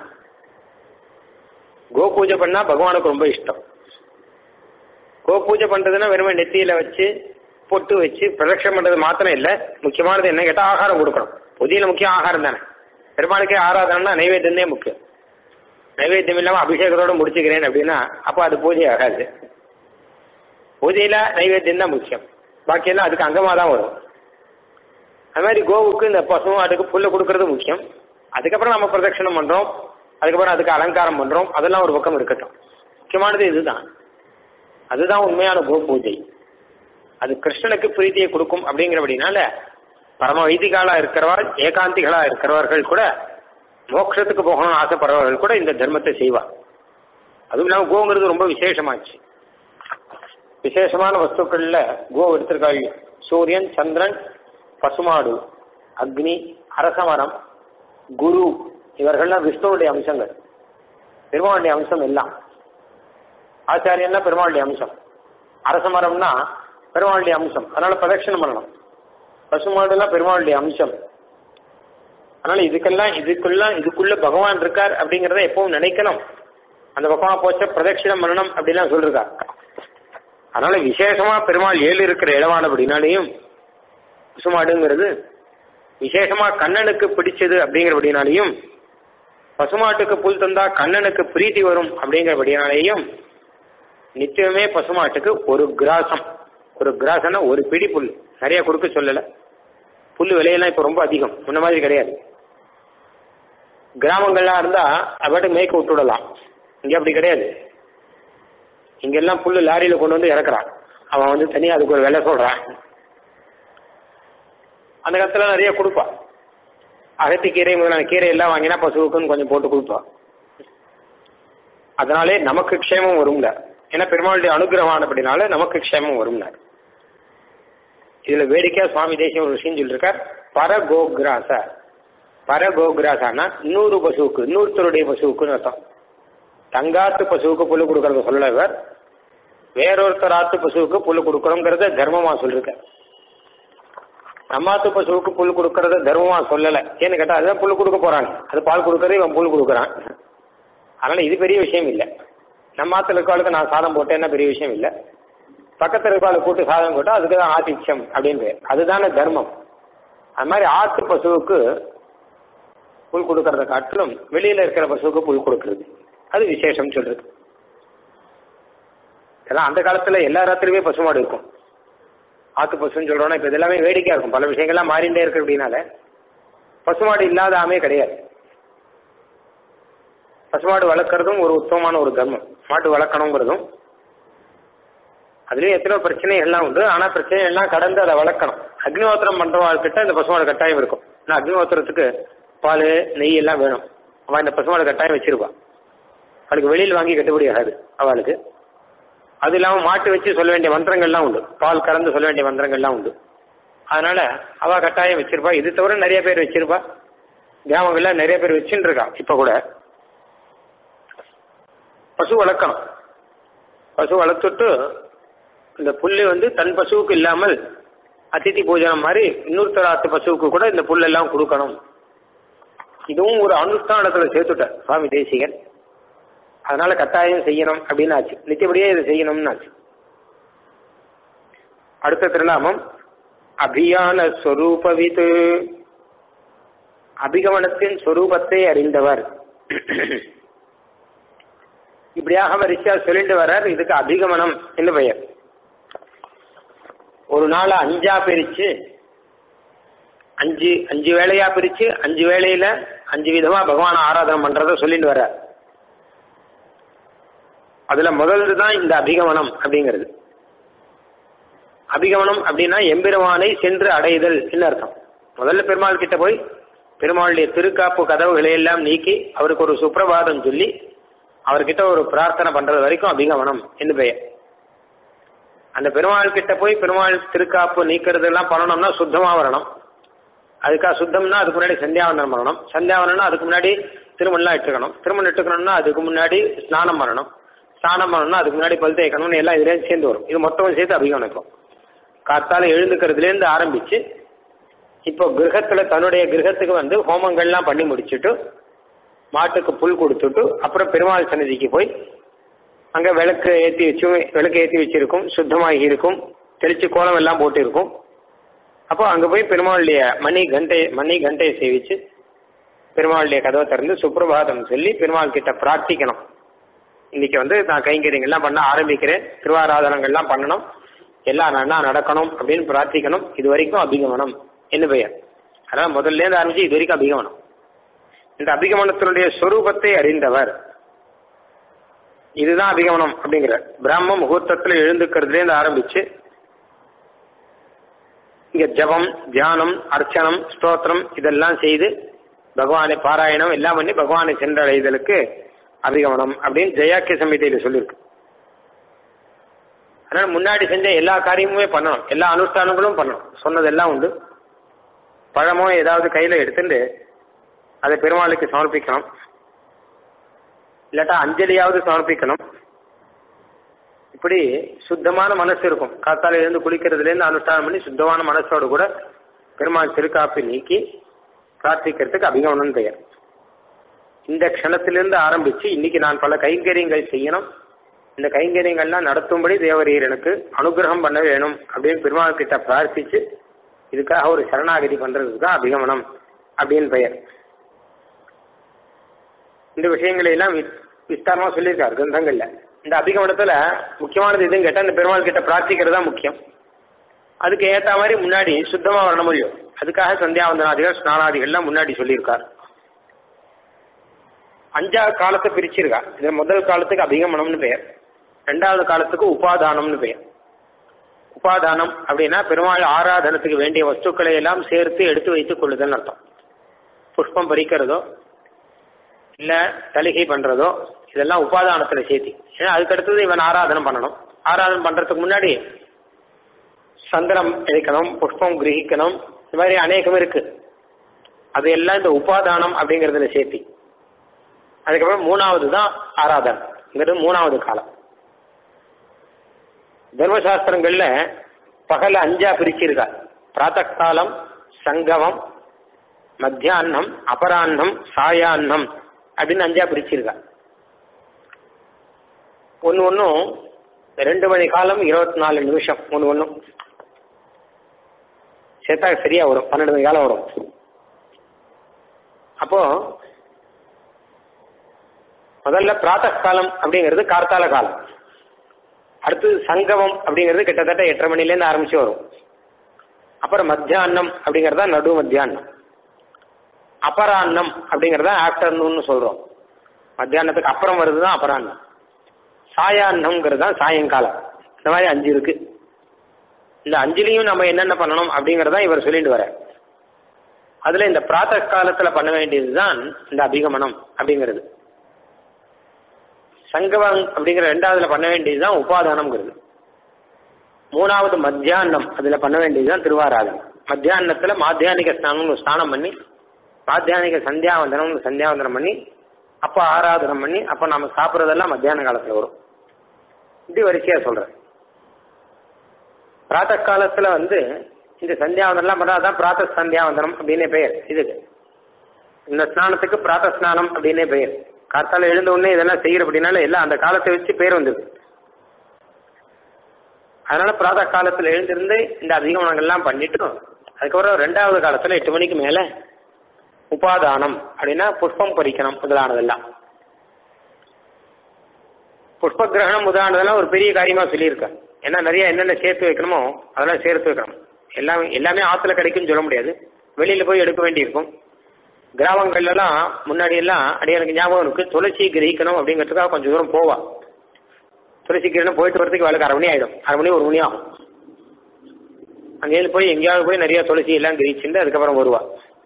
கோ பூஜை பண்ணா பகவானுக்கு ரொம்ப இஷ்டம் கோ பூஜை பண்றதுன்னா வெறுமை நெத்தியில வச்சு பொட்டு வச்சு பிரதட்சம் பண்றது மாத்திரம் இல்லை முக்கியமானது என்ன கேட்டால் ஆகாரம் கொடுக்கணும் புதியில முக்கியம் ஆகாரம் தானே பெருமாளுக்கே ஆராதனைனா நைவேத்தியமே முக்கியம் நைவேத்தியம் இல்லாமல் அபிஷேகத்தோட முடிச்சுக்கிறேன் அப்படின்னா அப்போ அது பூஜை ஆகாது பூஜையில நைவேத்தியம் தான் முக்கியம் பாக்கியெல்லாம் அதுக்கு அங்கமாக தான் வரும் அது மாதிரி கோவுக்கு இந்த பசுவும் அதுக்கு புல்லை கொடுக்கறது முக்கியம் அதுக்கப்புறம் நம்ம பிரதட்சணம் பண்றோம் அதுக்கப்புறம் அதுக்கு அலங்காரம் பண்றோம் அதெல்லாம் ஒரு பக்கம் இருக்கட்டும் முக்கியமானது இதுதான் அதுதான் உண்மையான கோ பூஜை அது கிருஷ்ணனுக்கு பிரீத்தியை கொடுக்கும் அப்படிங்கிறபடினால பரம வைதிகாலா இருக்கிறவர் ஏகாந்திகளா இருக்கிறவர்கள் கூட மோட்சத்துக்கு போகணும்னு ஆசைப்படுறவர்கள் கூட இந்த தர்மத்தை செய்வார் அதுவும் இல்லாம கோங்கிறது ரொம்ப விசேஷமாச்சு விசேஷமான வஸ்துக்கள்ல கோ எடுத்திருக்காள் சூரியன் சந்திரன் பசுமாடு அக்னி அரசமரம் குரு இவர்கள்லாம் விஷ்ணுவுடைய அம்சங்கள் பெருமாளுடைய அம்சம் எல்லாம் ஆச்சாரியன்னா பெருமாளுடைய அம்சம் அரசமரம்னா பெருமாளுடைய அம்சம் அதனால பிரதட்சணம் பண்ணணும் பசுமாடுலாம் பெருமாளுடைய அம்சம் அதனால இதுக்கெல்லாம் இதுக்குள்ள இதுக்குள்ள பகவான் இருக்கார் அப்படிங்கறத எப்பவும் நினைக்கணும் அந்த பக்கமா போச்ச பிரதட்சிணம் பண்ணணும் அப்படிலாம் சொல்லிருக்கார் அதனால விசேஷமா பெருமாள் ஏழு இருக்கிற இடமானபடினாலையும் பசுமாடுங்கிறது விசேஷமா கண்ணனுக்கு பிடிச்சது அப்படிங்கிறபடினாலையும் பசுமாட்டுக்கு புல் தந்தா கண்ணனுக்கு பிரீத்தி வரும் அப்படிங்கிறபடினாலேயும் நிச்சயமே பசுமாட்டுக்கு ஒரு கிராசம் ஒரு கிராசம்னா ஒரு பிடி புல் நிறைய கொடுக்க சொல்லல புல் விலையெல்லாம் இப்ப ரொம்ப அதிகம் முன்ன மாதிரி கிடையாது கிராமங்கள்லாம் இருந்தா அப்பாட்டு மேய்க்க விட்டு விடலாம் இங்க அப்படி கிடையாது இங்கெல்லாம் புல்லு லாரியில கொண்டு வந்து இறக்குறான் அவன் வந்து தனியா அதுக்கு ஒரு விலை சொல்றான் அந்த காலத்துல நிறைய கொடுப்பான் அகத்தி கீரை முதலான கீரை எல்லாம் வாங்கினா பசுவுக்குன்னு கொஞ்சம் போட்டு கொடுப்பான் அதனாலே நமக்கு க்ஷேமம் வரும்ல ஏன்னா பெருமாளுடைய அனுகிரகம் அப்படினால நமக்கு க்ஷேமம் வரும்ல இதுல வேடிக்கையா சுவாமி தேசியம் ஒரு விஷயம் சொல்லியிருக்கார் பரகோகிராச பரகோகிராசானா இன்னொரு பசுவுக்கு இன்னொருத்தருடைய பசுவுக்குன்னு அர்த்தம் தங்காத்து பசுவுக்கு புல்லு கொடுக்கறத சொல்லல இவர் வேறொருத்தர் ஆத்து பசுவுக்கு புல்லு கொடுக்கணுங்கிறத தர்மமா சொல்லிருக்க நம்மாத்து பசுவுக்கு புல் கொடுக்கறத தர்மமா சொல்லல ஏன்னு கேட்டா அதுதான் புல் கொடுக்க போறாங்க அது பால் கொடுக்கறது இவன் புல் கொடுக்குறான் அதனால இது பெரிய விஷயம் இல்லை நம்ம ஆத்துல இருக்கவளுக்கு நான் சாதம் போட்டேன்னா பெரிய விஷயம் இல்லை பக்கத்துல இருக்கவளுக்கு கூட்டு சாதம் போட்டா அதுக்கு தான் ஆதித்யம் அப்படின்னு பேர் அதுதானே தர்மம் அது மாதிரி ஆத்து பசுவுக்கு புல் கொடுக்கறத காட்டிலும் வெளியில இருக்கிற பசுவுக்கு புல் கொடுக்கறது அது விசேஷம் சொல்றது இதெல்லாம் அந்த காலத்துல எல்லா இடத்துலயுமே பசுமாடு இருக்கும் ஆத்து பசுன்னு சொல்றோம்னா இப்ப இதெல்லாமே வேடிக்கையா இருக்கும் பல விஷயங்கள்லாம் மாறிண்டே இருக்கு அப்படின்னால பசுமாடு இல்லாத ஆமே கிடையாது பசுமாடு வளர்க்கறதும் ஒரு உத்தமமான ஒரு தர்மம் மாட்டு வளர்க்கணுங்கிறதும் அதுலயும் எத்தனையோ பிரச்சனைகள்லாம் உண்டு ஆனா பிரச்சனை எல்லாம் கடந்து அதை வளர்க்கணும் அக்னிஹோத்திரம் பண்றவாழ்கிட்ட இந்த பசுமாடு கட்டாயம் இருக்கும் ஏன்னா அக்னிஹோத்திரத்துக்கு பால் நெய் எல்லாம் வேணும் அவன் இந்த பசுமாடு கட்டாயம் வச்சிருப்பா அவளுக்கு வெளியில் வாங்கி கட்டுப்படி ஆகாது அவளுக்கு அது இல்லாமல் மாட்டு வச்சு சொல்ல வேண்டிய மந்திரங்கள்லாம் உண்டு பால் கறந்து சொல்ல வேண்டிய மந்திரங்கள்லாம் உண்டு அதனால அவ கட்டாயம் வச்சிருப்பா இது தவிர நிறைய பேர் வச்சிருப்பா கிராமங்கள்ல நிறைய பேர் வச்சுட்டு இருக்கா இப்ப கூட பசு வளர்க்கணும் பசு வளர்த்துட்டு இந்த புல்லு வந்து தன் பசுவுக்கு இல்லாமல் அதித்தி பூஜனம் மாதிரி இன்னொருத்தர் ஆத்து பசுவுக்கு கூட இந்த புல்லெல்லாம் கொடுக்கணும் இதுவும் ஒரு அனுஷ்டானத்துல சேர்த்துட்டார் சுவாமி தேசிகன் அதனால கட்டாயம் செய்யணும் அப்படின்னு ஆச்சு நிச்சயப்படியே இதை செய்யணும்னு ஆச்சு அடுத்த திருநாமம் அபியான ஸ்வரூபவிது அபிகமனத்தின் ஸ்வரூபத்தை அறிந்தவர் இப்படியாக வரிசையா சொல்லிட்டு வர்றார் இதுக்கு அபிகமனம் என்று பெயர் ஒரு நாளை அஞ்சா பிரிச்சு அஞ்சு அஞ்சு வேலையா பிரிச்சு அஞ்சு வேலையில அஞ்சு விதமா பகவான் ஆராதனை பண்றத சொல்லிட்டு வர்றார் அதுல முதல்ல தான் இந்த அபிகமனம் அப்படிங்கிறது அபிகமனம் அப்படின்னா எம்பெருமானை சென்று அடைதல் அர்த்தம் முதல்ல பெருமாள் கிட்ட போய் பெருமாளுடைய திருக்காப்பு கதவுகளை எல்லாம் நீக்கி அவருக்கு ஒரு சுப்பிரபாதம் சொல்லி அவர்கிட்ட ஒரு பிரார்த்தனை பண்றது வரைக்கும் அபிகமனம் என்று பெயர் அந்த பெருமாள் கிட்ட போய் பெருமாள் திருக்காப்பு நீக்கிறது எல்லாம் பண்ணணும்னா சுத்தமா வரணும் அதுக்காக சுத்தம்னா அதுக்கு முன்னாடி சந்தியாவந்தனம் பண்ணணும் சந்தியாவந்தனம் அதுக்கு முன்னாடி திருமணம்லாம் இட்டுக்கணும் திருமணம் இட்டுக்கணும்னா அதுக்கு முன்னாடி ஸ்நானம் பண்ணணும் ஸ்நானம் பண்ணணும்னா அதுக்கு முன்னாடி பல் தேய்க்கணும்னு எல்லாம் இதுலேயும் சேர்ந்து வரும் இது மொத்தம் சேர்த்து அபிகமனிக்கும் காத்தால எழுந்துக்கிறதுலேருந்து ஆரம்பிச்சு இப்போ கிரகத்துல தன்னுடைய கிரகத்துக்கு வந்து ஹோமங்கள்லாம் பண்ணி முடிச்சுட்டு மாட்டுக்கு புல் கொடுத்துட்டு அப்புறம் பெருமாள் சன்னதிக்கு போய் அங்க விளக்கு ஏற்றி வச்சு விளக்கு ஏற்றி வச்சிருக்கும் சுத்தமாகி இருக்கும் தெளிச்சு கோலம் எல்லாம் போட்டு இருக்கும் அப்போ அங்க போய் பெருமாளுடைய மணி கண்டை மணி கண்டையை சேவிச்சு பெருமாளுடைய கதவை திறந்து சுப்பிரபாதம் சொல்லி பெருமாள் கிட்ட பிரார்த்திக்கணும் இன்னைக்கு வந்து நான் கைங்கரியங்கள்லாம் பண்ண ஆரம்பிக்கிறேன் திருவாராதனங்கள்லாம் பண்ணணும் எல்லாம் நன்னா நடக்கணும் அப்படின்னு பிரார்த்திக்கணும் இது வரைக்கும் அபிகமனம் என்ன பெயர் அதான் முதல்ல இருந்து ஆரம்பிச்சு இது வரைக்கும் அபிகமனம் இந்த அபிகமனத்தினுடைய சொரூபத்தை அறிந்தவர் இதுதான் அபிகமனம் அப்படிங்கிற பிராம முகூர்த்தத்துல எழுந்துக்கிறதுலேருந்து ஆரம்பிச்சு இங்க ஜபம் தியானம் அர்ச்சனம் ஸ்தோத்திரம் இதெல்லாம் செய்து பகவானை பாராயணம் எல்லாம் பண்ணி பகவானை சென்றடைதலுக்கு அபிகமனம் அப்படின்னு ஜெயாக்கிய சமிதியில சொல்லியிருக்கு அதனால முன்னாடி செஞ்ச எல்லா காரியமுமே பண்ணணும் எல்லா அனுஷ்டானங்களும் பண்ணணும் சொன்னதெல்லாம் உண்டு பழமோ ஏதாவது கையில எடுத்துட்டு அதை பெருமாளுக்கு சமர்ப்பிக்கணும் இல்லாட்டா அஞ்சலியாவது சமர்ப்பிக்கணும் இப்படி சுத்தமான மனசு இருக்கும் காத்தால எழுந்து குளிக்கிறதுலேருந்து அனுஷ்டானம் பண்ணி சுத்தமான மனசோடு கூட பெருமாள் திருக்காப்பி நீக்கி பிரார்த்திக்கிறதுக்கு அபிகமனம் பெயர் இந்த க்ஷணத்திலிருந்து ஆரம்பிச்சு இன்னைக்கு நான் பல கைங்கரியங்கள் செய்யணும் இந்த கைங்கரியங்கள்லாம் நடத்தும்படி தேவரீர் எனக்கு அனுகிரகம் பண்ண வேணும் அப்படின்னு பெருமாள் கிட்ட பிரார்த்திச்சு இதுக்காக ஒரு சரணாகதி பண்றதுக்கு தான் அபிகமனம் அப்படின்னு பெயர் இந்த விஷயங்களை எல்லாம் வி- விஸ்தாரமா சொல்லியிருக்காரு கிரந்தங்கள்ல இந்த அபிகமனத்துல முக்கியமானது எதுன்னு கேட்டா இந்த பெருமாள் கிட்ட பிரார்த்திக்கிறது தான் முக்கியம் அதுக்கு ஏத்த மாதிரி முன்னாடி சுத்தமா வரணும் முடியும் அதுக்காக சந்தியாவந்தனாதிகள் ஸ்நானாதிகள்லாம் முன்னாடி சொல்லியிருக்கார் அஞ்சா காலத்தை பிரிச்சிருக்கா இது முதல் காலத்துக்கு அபிகமனம்னு பெயர் ரெண்டாவது காலத்துக்கு உபாதானம்னு பெயர் உபாதானம் அப்படின்னா பெருமாள் ஆராதனத்துக்கு வேண்டிய வஸ்துக்களை எல்லாம் சேர்த்து எடுத்து வைத்துக் கொள்ளுதல் அர்த்தம் புஷ்பம் பறிக்கிறதோ இல்ல தலிகை பண்றதோ இதெல்லாம் உபாதானத்துல சேர்த்தி ஏன்னா அதுக்கு அடுத்தது இவன் ஆராதனம் பண்ணணும் ஆராதனை பண்றதுக்கு முன்னாடி சந்திரம் எடுக்கணும் புஷ்பம் கிரகிக்கணும் இந்த மாதிரி அநேகம் இருக்கு அது எல்லாம் இந்த உபாதானம் அப்படிங்கறதுல சேர்த்தி அதுக்கப்புறம் மூணாவது தான் ஆராதனைங்கிறது மூணாவது காலம் தர்மசாஸ்திரங்கள்ல பகல அஞ்சா பிரிச்சிருக்கா பிராத்த காலம் சங்கமம் மத்தியான்னம் அபரான்னம் சாயான்னம் அப்படின்னு அஞ்சா பிரிச்சிருக்கா ஒன்று ஒன்றும் ரெண்டு மணி காலம் இருபத்தி நாலு நிமிஷம் ஒன்று ஒன்றும் சேர்த்தா சரியா வரும் பன்னெண்டு மணி காலம் வரும் அப்போ முதல்ல பிராத்த காலம் அப்படிங்கிறது கார்த்தால காலம் அடுத்தது சங்கமம் அப்படிங்கிறது கிட்டத்தட்ட எட்டரை மணிலேருந்து ஆரம்பிச்சு வரும் அப்புறம் மத்தியான்னம் அப்படிங்கிறதா நடு மத்தியான்னம் அபரான்னம் அப்படிங்கிறதா ஆஃப்டர்நூன் சொல்றோம் மத்தியானத்துக்கு அப்புறம் வருது தான் அபரான்னம் சாயான்னம்ங்கிறது தான் சாயங்காலம் இந்த மாதிரி அஞ்சு இருக்கு இந்த அஞ்சுலையும் நம்ம என்னென்ன பண்ணணும் அப்படிங்கறத இவர் சொல்லிட்டு வர அதுல இந்த பிராத்த காலத்துல பண்ண வேண்டியதுதான் இந்த அபிகமனம் அப்படிங்கிறது சங்கமம் அப்படிங்கிற ரெண்டாவதுல பண்ண வேண்டியதுதான் உபாதானம்ங்கிறது மூணாவது மத்தியானம் அதுல பண்ண வேண்டியதுதான் திருவாராதனை மத்தியானத்துல மாத்தியானிக ஸ்நானம்னு ஸ்நானம் பண்ணி மாத்தியானிக சந்தியாவந்தனம் சந்தியாவந்தனம் பண்ணி அப்ப ஆராதனம் பண்ணி அப்ப நாம சாப்பிட்றதெல்லாம் மத்தியான காலத்துல வரும் இப்படி வரிசையா சொல்றேன் பிராத்த காலத்துல வந்து இந்த சந்தியாவந்தனம்லாம் பண்ணாதான் பிராத்த சந்தியாவந்தனம் அப்படின்னே பெயர் இதுக்கு இந்த ஸ்நானத்துக்கு பிராத்த ஸ்நானம் அப்படின்னே பெயர் காத்தால எழுந்த உடனே இதெல்லாம் செய்யற அப்படின்னால எல்லாம் அந்த காலத்தை வச்சு பேர் வந்தது அதனால பிராத காலத்துல எழுந்திருந்து இந்த அதிகமனங்கள்லாம் பண்ணிட்டு அதுக்கப்புறம் ரெண்டாவது காலத்துல எட்டு மணிக்கு மேல உபாதானம் அப்படின்னா புஷ்பம் பறிக்கணும் முதலானதெல்லாம் புஷ்ப கிரகணம் முதலானதெல்லாம் ஒரு பெரிய காரியமா சொல்லியிருக்கேன் ஏன்னா நிறைய என்னென்ன சேர்த்து வைக்கணுமோ அதெல்லாம் சேர்த்து வைக்கணும் எல்லாமே எல்லாமே ஆத்துல கிடைக்கும்னு சொல்ல முடியாது வெளியில போய் எடுக்க வேண்டியிருக்கும் கிராமங்கள்ல எல்லாம் முன்னாடி எல்லாம் அடி எனக்கு ஞாபகம் இருக்கு துளசி கிரகிக்கணும் அப்படிங்கிறதுக்காக கொஞ்சம் தூரம் போவா துளசி கிரகணம் போயிட்டு வரதுக்கு வேலைக்கு அரை மணி ஆயிடும் அரை மணி ஒரு மணி ஆகும் அங்கேயிருந்து போய் எங்கேயாவது போய் நிறைய துளசி எல்லாம் கிரகிச்சுட்டு அதுக்கப்புறம் வருவா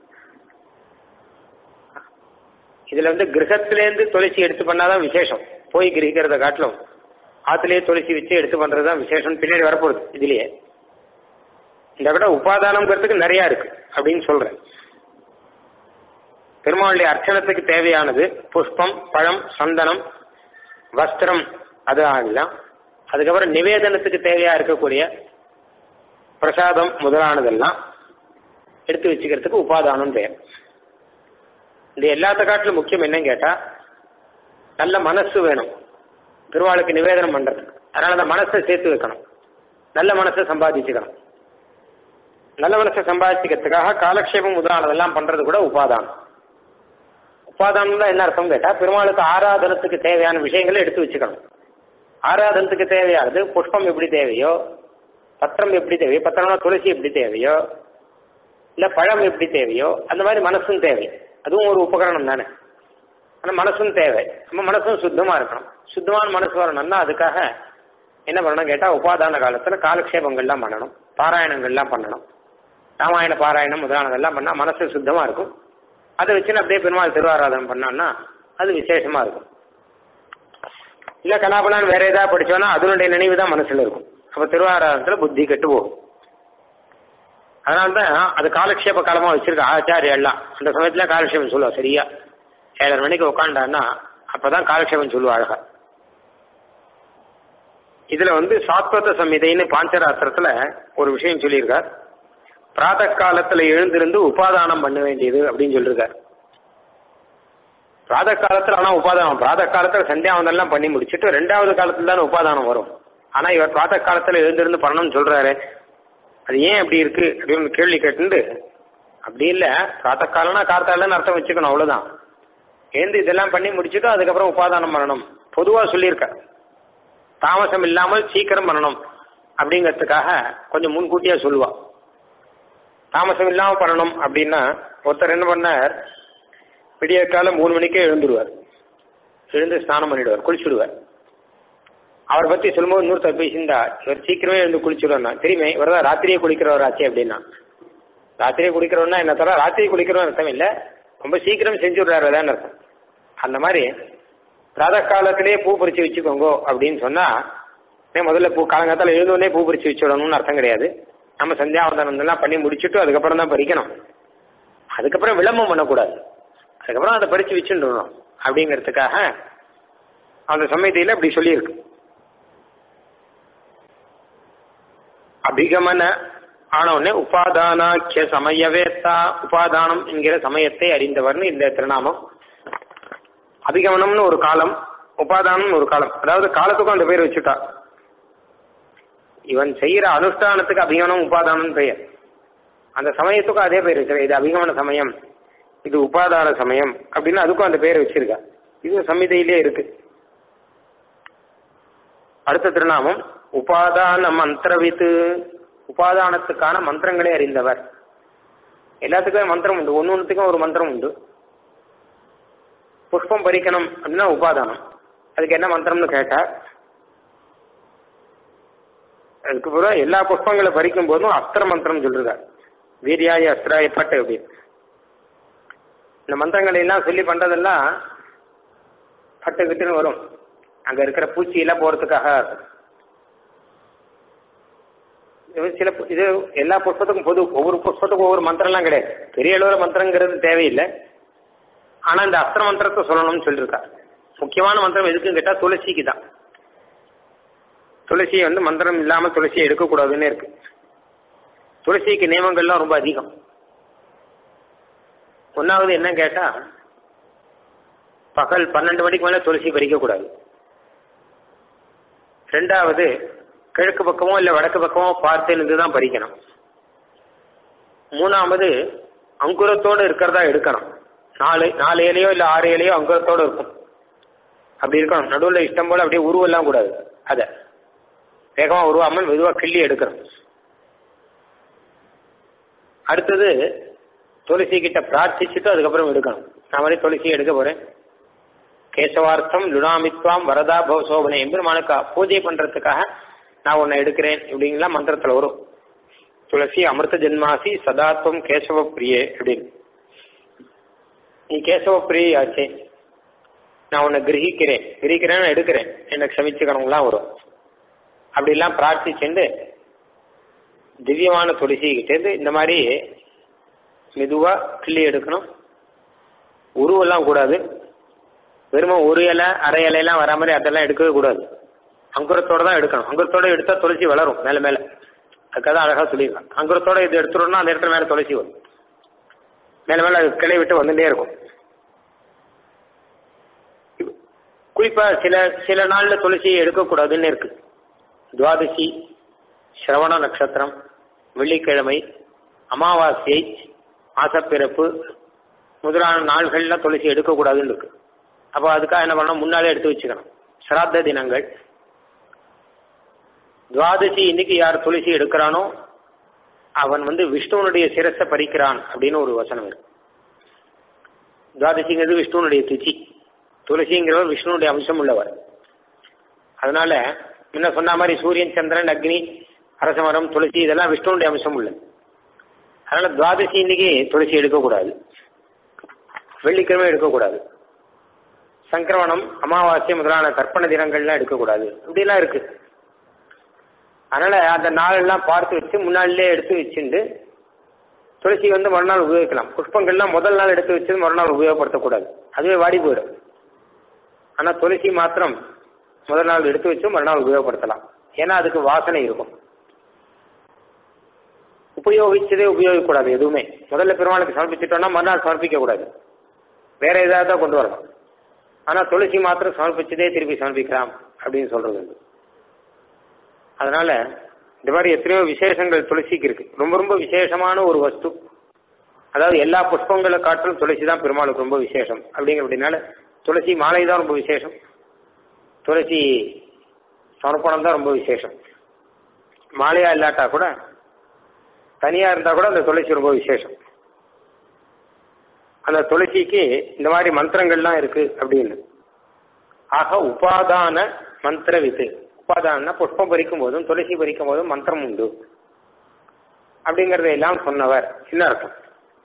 இதுல வந்து கிரகத்திலேருந்து துளசி எடுத்து பண்ணாதான் விசேஷம் போய் கிரகிக்கிறத காட்டிலும் ஆத்துலயே துளசி வச்சு எடுத்து பண்றதுதான் விசேஷம் பின்னாடி வரப்போகுது இதுலயே இந்த விட உபாதானங்கிறதுக்கு நிறைய இருக்கு அப்படின்னு சொல்றேன் பெருமாளுடைய அர்ச்சனத்துக்கு தேவையானது புஷ்பம் பழம் சந்தனம் வஸ்திரம் அது ஆகலாம் அதுக்கப்புறம் நிவேதனத்துக்கு தேவையா இருக்கக்கூடிய பிரசாதம் முதலானதெல்லாம் எடுத்து வச்சுக்கிறதுக்கு உபாதானம் பெயர் இந்த எல்லாத்த காட்டிலும் முக்கியம் என்னன்னு கேட்டா நல்ல மனசு வேணும் திருவாளுக்கு நிவேதனம் பண்றதுக்கு அதனால அந்த மனசை சேர்த்து வைக்கணும் நல்ல மனசை சம்பாதிச்சுக்கணும் நல்ல மனசை சம்பாதிச்சுக்கிறதுக்காக காலக்ஷேபம் முதலானதெல்லாம் பண்றது கூட உபாதானம் உபாதானம் தான் என்ன அர்த்தம் கேட்டா பெருமாளுக்கு ஆராதனத்துக்கு தேவையான விஷயங்களை எடுத்து வச்சுக்கணும் ஆராதனத்துக்கு தேவையானது புஷ்பம் எப்படி தேவையோ பத்திரம் எப்படி தேவையோ பத்திரம்னா துளசி எப்படி தேவையோ இல்ல பழம் எப்படி தேவையோ அந்த மாதிரி மனசும் தேவை அதுவும் ஒரு உபகரணம் தானே ஆனால் மனசும் தேவை நம்ம மனசும் சுத்தமாக இருக்கணும் சுத்தமான மனசு வரணும்னா அதுக்காக என்ன பண்ணணும் கேட்டால் உபாதான காலத்தில் காலக்ஷேபங்கள்லாம் பண்ணணும் பாராயணங்கள்லாம் பண்ணணும் ராமாயண பாராயணம் முதலானதெல்லாம் பண்ணால் மனசு சுத்தமாக இருக்கும் அதை வச்சுன்னு அப்படியே பெருமாள் திருவாராதனம் பண்ணோம்னா அது விசேஷமாக இருக்கும் இல்லை கலாபலான்னு வேற ஏதாவது படிச்சோன்னா அதனுடைய நினைவு தான் மனசில் இருக்கும் அப்போ திருவாராதனத்தில் புத்தி கெட்டு போகும் அதனால தான் அது காலக்ஷேப காலமாக வச்சிருக்க ஆச்சாரியா எல்லாம் அந்த சமயத்தில் காலக்ஷேபம் சொல்லுவா சரியா ஏழரை மணிக்கு உட்காண்டான்னா அப்பதான் காலக்ஷேபம் சொல்லுவா அழகா இதுல வந்து சாத்வத சம்ஹிதைன்னு பாஞ்சராத்திரத்துல ஒரு விஷயம் சொல்லியிருக்கார் பிராத காலத்துல எழுந்திருந்து உபாதானம் பண்ண வேண்டியது அப்படின்னு சொல்லியிருக்கார் பிராத காலத்துல ஆனா உபாதானம் பிராத காலத்துல சந்தியாவந்தெல்லாம் பண்ணி முடிச்சுட்டு ரெண்டாவது காலத்துல தானே உபாதானம் வரும் ஆனா இவர் பிராத காலத்துல எழுந்திருந்து பண்ணணும்னு சொல்றாரு அது ஏன் அப்படி இருக்கு அப்படின்னு கேள்வி கேட்டு அப்படி இல்ல பிராத்த காலம்னா கார்த்தாலன்னு அர்த்தம் வச்சுக்கணும் அவ்வளவுதான் எழுந்து இதெல்லாம் பண்ணி முடிச்சுட்டு அதுக்கப்புறம் உபாதானம் பண்ணணும் பொதுவா சொல்லியிருக்க தாமசம் இல்லாமல் சீக்கிரம் பண்ணணும் அப்படிங்கிறதுக்காக கொஞ்சம் முன்கூட்டியா சொல்லுவா தாமசம் இல்லாம பண்ணணும் அப்படின்னா ஒருத்தர் என்ன பண்ணார் விடிய காலம் மூணு மணிக்கே எழுந்துருவார் எழுந்து ஸ்நானம் பண்ணிடுவார் குளிச்சுடுவார் அவரை பத்தி சொல்லும்போது இன்னொருத்தர் பேசியிருந்தா இவர் சீக்கிரமே எழுந்து குளிச்சுடுவார் தெரியுமே இவர் தான் ராத்திரியே குளிக்கிறவர் ஆச்சு அப்படின்னா ராத்திரியே குளிக்கிறவன்னா என்ன தவிர ராத்திரி குளிக்கிறவன் அர்த்தம் இல்லை ரொம்ப சீக்கிரம் செஞ்சுடுறாரு அதான் அர்த்தம் அந்த மாதிரி பிராத காலத்திலேயே பூ பறிச்சு வச்சுக்கோங்க அப்படின்னு சொன்னா ஏன் முதல்ல பூ காலங்காத்தால எழுந்தோடனே பூ பறிச்சு வச்சுடணும்னு அர்த்தம் கிடையாது நம்ம சந்தியாவந்தனம் எல்லாம் பண்ணி முடிச்சுட்டு அதுக்கப்புறம் தான் பறிக்கணும் அதுக்கப்புறம் விளம்பரம் பண்ணக்கூடாது அதுக்கப்புறம் அதை பறிச்சு வச்சுடணும் அப்படிங்கிறதுக்காக அந்த சமயத்தையில் அப்படி சொல்லியிருக்கு அபிகமன ஆனவுடனே உபாதானாக்கிய சமயவேத்தா உபாதானம் என்கிற சமயத்தை அறிந்தவர்னு இந்த திருநாமம் அபிகமனம்னு ஒரு காலம் உபாதானம்னு ஒரு காலம் அதாவது காலத்துக்கும் அந்த பேர் வச்சுட்டா இவன் செய்யற அனுஷ்டானத்துக்கு அபிகமனம் உபாதானம் பெயர் அந்த சமயத்துக்கும் அதே பேர் வச்சிருக்க இது அபிகமன சமயம் இது உபாதான சமயம் அப்படின்னு அதுக்கும் அந்த பேர் வச்சிருக்கா இது சம்மிதையிலே இருக்கு அடுத்த திருநாமம் உபாதான மந்திரவித்து உபாதானத்துக்கான மந்திரங்களே அறிந்தவர் எல்லாத்துக்குமே மந்திரம் உண்டு ஒன்று ஒன்றுத்துக்கும் ஒரு மந்திரம் உண்டு புஷ்பம் பறிக்கணும் அப்படின்னா உபாதானம் அதுக்கு என்ன மந்திரம்னு கேட்டா அதுக்கு பிறகு எல்லா புஷ்பங்களை பறிக்கும் போதும் அஸ்திர மந்திரம் சொல்றார் வீரியாய அஸ்திராய பட்டு அப்படின்னு இந்த மந்திரங்களை எல்லாம் சொல்லி பண்றதெல்லாம் பட்டு கிட்டுன்னு வரும் அங்க இருக்கிற பூச்சி எல்லாம் போறதுக்காக சில இது எல்லா புஷ்பத்துக்கும் பொது ஒவ்வொரு புஷ்பத்துக்கும் ஒவ்வொரு மந்திரம்லாம் கிடையாது பெரிய அளவில் மந்திரங்கிறது தேவையில்லை ஆனா இந்த அஸ்திர மந்திரத்தை சொல்லணும்னு சொல்லியிருக்கா முக்கியமான மந்திரம் எதுக்குன்னு கேட்டா துளசிக்கு தான் துளசியை வந்து மந்திரம் இல்லாம துளசியை எடுக்கக்கூடாதுன்னு இருக்கு துளசிக்கு நியமங்கள்லாம் ரொம்ப அதிகம் ஒன்னாவது என்ன கேட்டா பகல் பன்னெண்டு மணிக்கு மேல துளசி பறிக்கக்கூடாது ரெண்டாவது கிழக்கு பக்கமோ இல்லை வடக்கு பக்கமோ பார்த்து இருந்து தான் பறிக்கணும் மூணாவது அங்குரத்தோடு இருக்கிறதா எடுக்கணும் நாலு நாலு இலையோ இல்லை ஆறு இலையோ அங்குரத்தோடு இருக்கும் அப்படி இருக்கணும் நடுவில் இஷ்டம் போல அப்படியே உருவெல்லாம் கூடாது அதை வேகமாக உருவாமல் மெதுவாக கிள்ளி எடுக்கணும் அடுத்தது துளசி கிட்ட பிரார்த்திச்சுட்டு அதுக்கப்புறம் எடுக்கணும் நான் மாதிரி துளசி எடுக்க போறேன் கேசவார்த்தம் லுணாமித்வாம் வரதா பவ சோபனை எம்பெருமானுக்கு பூஜை பண்றதுக்காக நான் உன்னை எடுக்கிறேன் இப்படிங்கலாம் மந்திரத்துல வரும் துளசி அமிர்த ஜென்மாசி சதாத்வம் கேசவ பிரியே அப்படின்னு நீ கேசவ பிரியை ஆச்சே நான் உன்னை கிரகிக்கிறேன் கிரகிக்கிறேன் எடுக்கிறேன் என்னை க்ஷமிச்சுக்கணுங்களாம் வரும் அப்படிலாம் பிரார்த்திச்சுண்டு திவ்யமான துளசி கிட்டேருந்து இந்த மாதிரி மெதுவா கிள்ளி எடுக்கணும் உருவெல்லாம் கூடாது வெறும ஒரு இலை அரை இலையெல்லாம் வர மாதிரி அதெல்லாம் எடுக்கவே கூடாது அங்குரத்தோட தான் எடுக்கணும் அங்குரத்தோட எடுத்தா துளசி வளரும் மேல மேல அதுக்காக தான் அழகா சொல்லியிருக்காங்க அங்குரத்தோட இது எடுத்துட்டோம்னா அந்த இடத்துல மேல துளசி வரும் மேல மேல அது கிளை விட்டு வந்துட்டே இருக்கும் குறிப்பா சில சில நாள்ல துளசியை எடுக்கக்கூடாதுன்னு இருக்கு துவாதசி சிரவண நட்சத்திரம் வெள்ளிக்கிழமை அமாவாசை மாசப்பிறப்பு முதலான நாள்கள்ல துளசி எடுக்கக்கூடாதுன்னு இருக்கு அப்போ அதுக்காக என்ன பண்ணணும் முன்னாலே எடுத்து வச்சுக்கணும் சிராத்த தினங்கள் துவாதசி இன்னைக்கு யார் துளசி எடுக்கிறானோ அவன் வந்து விஷ்ணுவனுடைய சிரஸை பறிக்கிறான் அப்படின்னு ஒரு வசனம் இருக்கு துவாதசிங்கிறது விஷ்ணுனுடைய திதி துளசிங்கிறவர் விஷ்ணுனுடைய அம்சம் உள்ளவர் அதனால முன்ன சொன்ன மாதிரி சூரியன் சந்திரன் அக்னி அரசமரம் துளசி இதெல்லாம் விஷ்ணுனுடைய அம்சம் உள்ளது அதனால துவாதசி இன்னைக்கு துளசி எடுக்கக்கூடாது வெள்ளிக்கிழமை எடுக்கக்கூடாது சங்கிரவணம் அமாவாசை முதலான தர்ப்பண தினங்கள்லாம் எடுக்கக்கூடாது இப்படிலாம் இருக்கு அதனால அந்த நாளெல்லாம் பார்த்து வச்சு முன்னாடிலே எடுத்து வச்சுட்டு துளசி வந்து மறுநாள் உபயோகிக்கலாம் புஷ்பங்கள்லாம் முதல் நாள் எடுத்து வச்சது மறுநாள் உபயோகப்படுத்தக்கூடாது அதுவே வாடி போயிடும் ஆனால் துளசி மாத்திரம் முதல் நாள் எடுத்து வச்சு மறுநாள் உபயோகப்படுத்தலாம் ஏன்னா அதுக்கு வாசனை இருக்கும் உபயோகிச்சதே உபயோகிக்கக்கூடாது எதுவுமே முதல்ல பெருமாளுக்கு சமர்ப்பிச்சிட்டோம்னா மறுநாள் சமர்ப்பிக்க கூடாது வேற ஏதாவது தான் கொண்டு வரலாம் ஆனா துளசி மாத்திரம் சமர்ப்பிச்சதே திருப்பி சமர்ப்பிக்கலாம் அப்படின்னு சொல்றது உண்டு. அதனால இந்த மாதிரி எத்தனையோ விசேஷங்கள் துளசிக்கு இருக்கு ரொம்ப ரொம்ப விசேஷமான ஒரு வஸ்து அதாவது எல்லா புஷ்பங்களை காட்டிலும் துளசி தான் பெருமாளுக்கு ரொம்ப விசேஷம் அப்படிங்கிற அப்படின்னால துளசி மாலை தான் ரொம்ப விசேஷம் துளசி சமர்ப்பணம் தான் ரொம்ப விசேஷம் மாலையா இல்லாட்டா கூட தனியா இருந்தா கூட அந்த துளசி ரொம்ப விசேஷம் அந்த துளசிக்கு இந்த மாதிரி மந்திரங்கள்லாம் இருக்கு அப்படின்னு ஆக உபாதான மந்திர வித்து உபாதான புஷ்பம் பறிக்கும் போதும் துளசி பறிக்கும் போதும் மந்திரம் உண்டு அப்படிங்கறதை எல்லாம் சொன்னவர் என்ன அர்த்தம்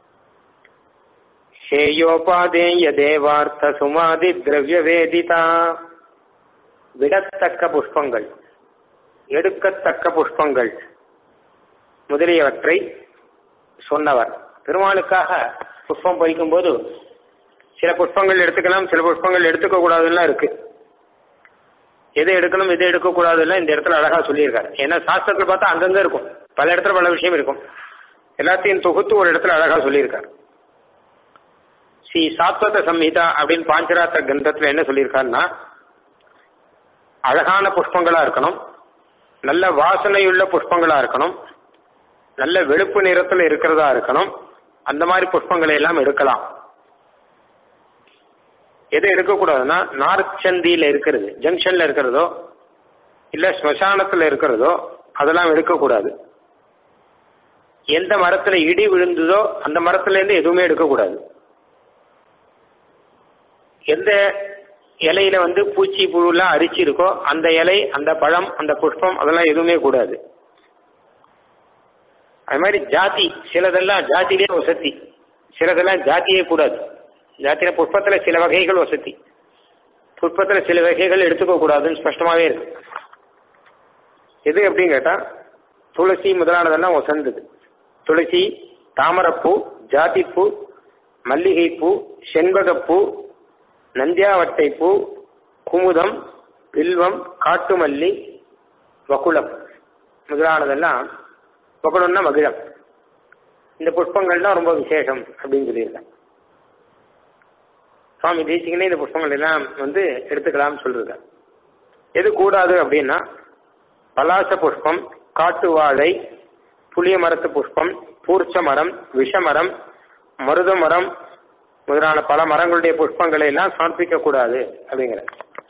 ஷேயோபாதேய தேவார்த்த சுமாதி திரவிய வேதிதா விடத்தக்க புஷ்பங்கள் எடுக்கத்தக்க புஷ்பங்கள் முதலியவற்றை சொன்னவர் பெருமாளுக்காக புஷ்பம் பறிக்கும் போது சில புஷ்பங்கள் எடுத்துக்கலாம் சில புஷ்பங்கள் எடுத்துக்க கூடாதுன்னா இருக்கு எதை எடுக்கணும் எதை எடுக்கக்கூடாதுன்னா இந்த இடத்துல அழகா சொல்லியிருக்காரு ஏன்னா சாஸ்திரத்தில் பார்த்தா அங்கங்க இருக்கும் பல இடத்துல பல விஷயம் இருக்கும் எல்லாத்தையும் தொகுத்து ஒரு இடத்துல அழகா சொல்லியிருக்காரு ஸ்ரீ சாத்வத சம்ஹிதா அப்படின்னு பாஞ்சராத்திர கிரந்தத்துல என்ன சொல்லியிருக்காருன்னா அழகான புஷ்பங்களா இருக்கணும் நல்ல வாசனையுள்ள புஷ்பங்களா இருக்கணும் நல்ல வெளுப்பு நிறத்துல இருக்கிறதா இருக்கணும் அந்த மாதிரி புஷ்பங்களை எல்லாம் எடுக்கலாம் எது எடுக்கக்கூடாதுன்னா நார்ச்சந்தியில இருக்கிறது ஜங்ஷன்ல இருக்கிறதோ இல்ல ஸ்மசானத்துல இருக்கிறதோ அதெல்லாம் எடுக்கக்கூடாது எந்த மரத்துல இடி விழுந்ததோ அந்த மரத்துல இருந்து எதுவுமே எடுக்கக்கூடாது எந்த இலையில வந்து பூச்சி புழுலாம் அரிச்சு இருக்கோ அந்த இலை அந்த பழம் அந்த புஷ்பம் அதெல்லாம் எதுவுமே கூடாது அது மாதிரி ஜாதி சிலதெல்லாம் ஜாதியிலே வசதி சிலதெல்லாம் ஜாதியே கூடாது ஜாத்தியில புஷ்பத்துல சில வகைகள் வசதி புஷ்பத்துல சில வகைகள் எடுத்துக்க கூடாதுன்னு ஸ்பஷ்டமாவே இருக்கு எது எப்படின்னு கேட்டா துளசி முதலானதெல்லாம் வசந்தது துளசி தாமரப்பூ ஜாதிப்பூ மல்லிகைப்பூ செண்பகப்பூ நந்தியாவட்டை பூ குமுதம் வில்வம் காட்டுமல்லி வகுளம் முதலானதெல்லாம் வகுளம்னா மகிழம் இந்த புஷ்பங்கள்லாம் ரொம்ப விசேஷம் அப்படின்னு சொல்லியிருக்கேன் சுவாமி தேசிகனே இந்த புஷ்பங்கள் எல்லாம் வந்து எடுத்துக்கலாம்னு சொல்றாங்க எது கூடாது அப்படின்னா பலாச புஷ்பம் காட்டு வாழை புளிய மரத்து புஷ்பம் பூர்ச்ச மரம் விஷமரம் மருத மரம் முதலான பல மரங்களுடைய புஷ்பங்களை எல்லாம் சமர்ப்பிக்க கூடாது அப்படிங்கிற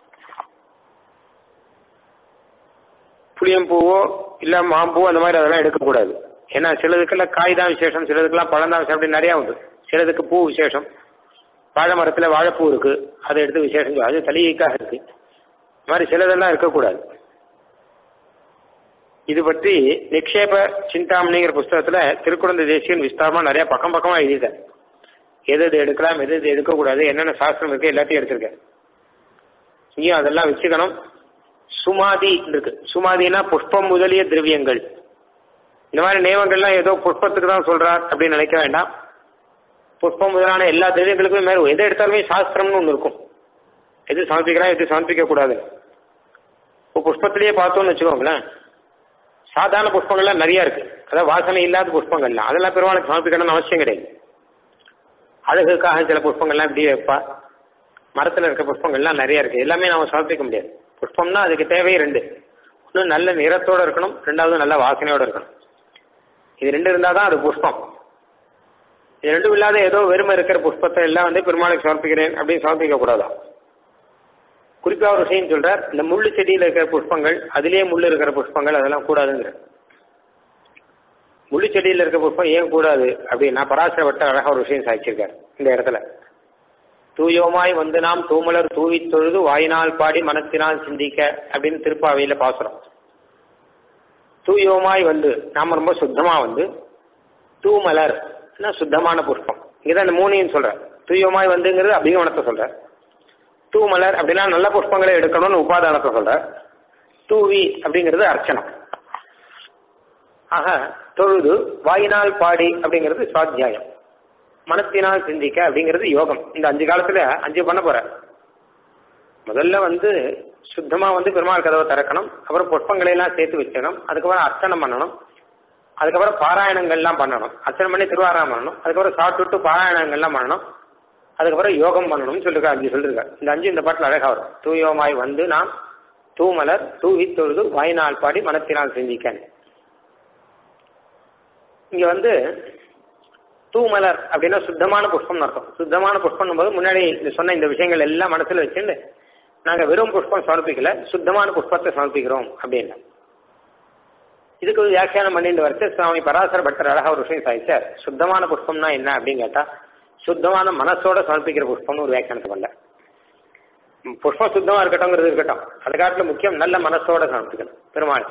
புளியம்பூவோ இல்ல மாம்பூ அந்த மாதிரி அதெல்லாம் எடுக்கக்கூடாது ஏன்னா சிலதுக்கெல்லாம் காய் தான் விசேஷம் சிலதுக்கெல்லாம் பழம் தான் விசேஷம் அப்படி நிறையா உண்டு சிலதுக்கு பூ விசேஷம் வாழை மரத்தில் வாழைப்பூ இருக்கு அதை எடுத்து விசேஷம் சொல்லு. அது தலிகைக்காக இருக்கு இந்த மாதிரி சிலதெல்லாம் இருக்கக்கூடாது இது பற்றி நிக்ஷேப சிந்தாமணிங்கிற புஸ்தகத்துல திருக்குழந்தை தேசியன் விஸ்தாரமா நிறைய பக்கம் பக்கமா எழுதிட்டேன் எது எது எடுக்கலாம் எது எது எடுக்கக்கூடாது என்னென்ன சாஸ்திரம் இருக்கு எல்லாத்தையும் எடுத்திருக்கேன் இங்கேயும் அதெல்லாம் வச்சுக்கணும் சுமாதி இருக்கு சுமாதினா புஷ்பம் முதலிய திரவியங்கள் இந்த மாதிரி நியமங்கள்லாம் ஏதோ புஷ்பத்துக்கு தான் சொல்றார் அப்படின்னு நினைக்க வேண்டாம் புஷ்பம் முதலான எல்லா திரவியங்களுக்குமே மேலும் எதை எடுத்தாலுமே சாஸ்திரம்னு ஒன்று இருக்கும் எது சமர்ப்பிக்கலாம் எது சமர்ப்பிக்க கூடாது இப்போ புஷ்பத்திலேயே பார்த்தோம்னு வச்சுக்கோங்களேன் சாதாரண புஷ்பங்கள்லாம் நிறைய இருக்கு அதாவது வாசனை இல்லாத புஷ்பங்கள்லாம் அதெல்லாம் பெருமாளுக்கு சமர்ப்பிக்கணும்னு அவசியம் கிடையாது அழகுக்காக சில புஷ்பங்கள்லாம் இப்படியே வைப்பா மரத்தில் இருக்க புஷ்பங்கள்லாம் நிறைய இருக்கு எல்லாமே நாம சமர்ப்பிக்க முடியாது புஷ்பம்னா அதுக்கு தேவை ரெண்டு ஒன்று நல்ல நிறத்தோட இருக்கணும் ரெண்டாவது நல்ல வாசனையோட இருக்கணும் இது ரெண்டு இருந்தால் தான் அது புஷ்பம் இது ரெண்டும் இல்லாத ஏதோ வெறுமை இருக்கிற புஷ்பத்தை எல்லாம் வந்து பெருமாளுக்கு சமர்ப்பிக்கிறேன் அப்படின்னு சமர்ப்பிக்க கூடாதான் குறிப்பா ஒரு விஷயம் சொல்றார் இந்த முள்ளு செடியில் இருக்கிற புஷ்பங்கள் அதிலேயே முள்ளு இருக்கிற புஷ்பங்கள் அதெல்லாம் கூடாதுங்கிற முள்ளு செடியில் இருக்க புஷ்பம் ஏன் கூடாது அப்படின்னா பராசர வட்ட அழகா ஒரு விஷயம் சாதிச்சிருக்காரு இந்த இடத்துல தூயோமாய் வந்து நாம் தூமலர் தூவித் தொழுது வாயினால் பாடி மனத்தினால் சிந்திக்க அப்படின்னு திருப்பாவையில பாசுறோம் தூயோமாய் வந்து நாம ரொம்ப சுத்தமா வந்து தூமலர் சுத்தமான புஷ்பம் இதான் இந்த மூணையும் சொல்ற தூயோமாய் வந்துங்கிறது அபிகமனத்தை சொல்ற தூமலர் அப்படின்னா நல்ல புஷ்பங்களை எடுக்கணும்னு உபாதானத்தை சொல்ற தூவி அப்படிங்கிறது அர்ச்சனம் ஆக தொழுது வாயினால் பாடி அப்படிங்கிறது சுவாத்தியாயம் மனத்தினால் சிந்திக்க அப்படிங்கிறது யோகம் இந்த அஞ்சு காலத்துல அஞ்சு பண்ண போற முதல்ல வந்து சுத்தமா வந்து பெருமாள் கதவை திறக்கணும் அப்புறம் புஷ்பங்களை எல்லாம் சேர்த்து வச்சுக்கணும் அதுக்கப்புறம் அர்ச்சனம் பண்ணணும் அதுக்கப்புறம் பாராயணங்கள்லாம் பண்ணணும் அர்ச்சனை பண்ணி திருவாராயம் பண்ணணும் அதுக்கப்புறம் சாப்பிட்டுட்டு பாராயணங்கள்லாம் பண்ணணும் அதுக்கப்புறம் யோகம் பண்ணணும்னு சொல்லிருக்கா அஞ்சு சொல்லிருக்காரு இந்த அஞ்சு இந்த பாட்டில் அழகா வரும் தூயோமாய் வந்து நாம் தூமலர் தூவி தொழுது வாய்நாள் பாடி மனத்தினால் சிந்திக்க இங்க வந்து தூமலர் அப்படின்னா சுத்தமான புஷ்பம்னு அர்த்தம் சுத்தமான புஷ்பம் போது முன்னாடி சொன்ன இந்த விஷயங்கள் எல்லாம் மனசுல வச்சுட்டு நாங்க வெறும் புஷ்பம் சமர்ப்பிக்கல சுத்தமான புஷ்பத்தை சமர்ப்பிக்கிறோம் அப்படின்னு இதுக்கு ஒரு வியாக்கியானம் பண்ணிட்டு வரச்சு சுவாமி பராசர பட்டர் அழகா ஒரு விஷயம் சாதிச்சார் சுத்தமான புஷ்பம்னா என்ன அப்படின்னு கேட்டா சுத்தமான மனசோட சமர்ப்பிக்கிற புஷ்பம்னு ஒரு வியாக்கியானத்தை பண்ணல புஷ்பம் சுத்தமா இருக்கட்டும்ங்கிறது இருக்கட்டும் அது காட்டுல முக்கியம் நல்ல மனசோட சமர்ப்பிக்கணும் பெருமாள்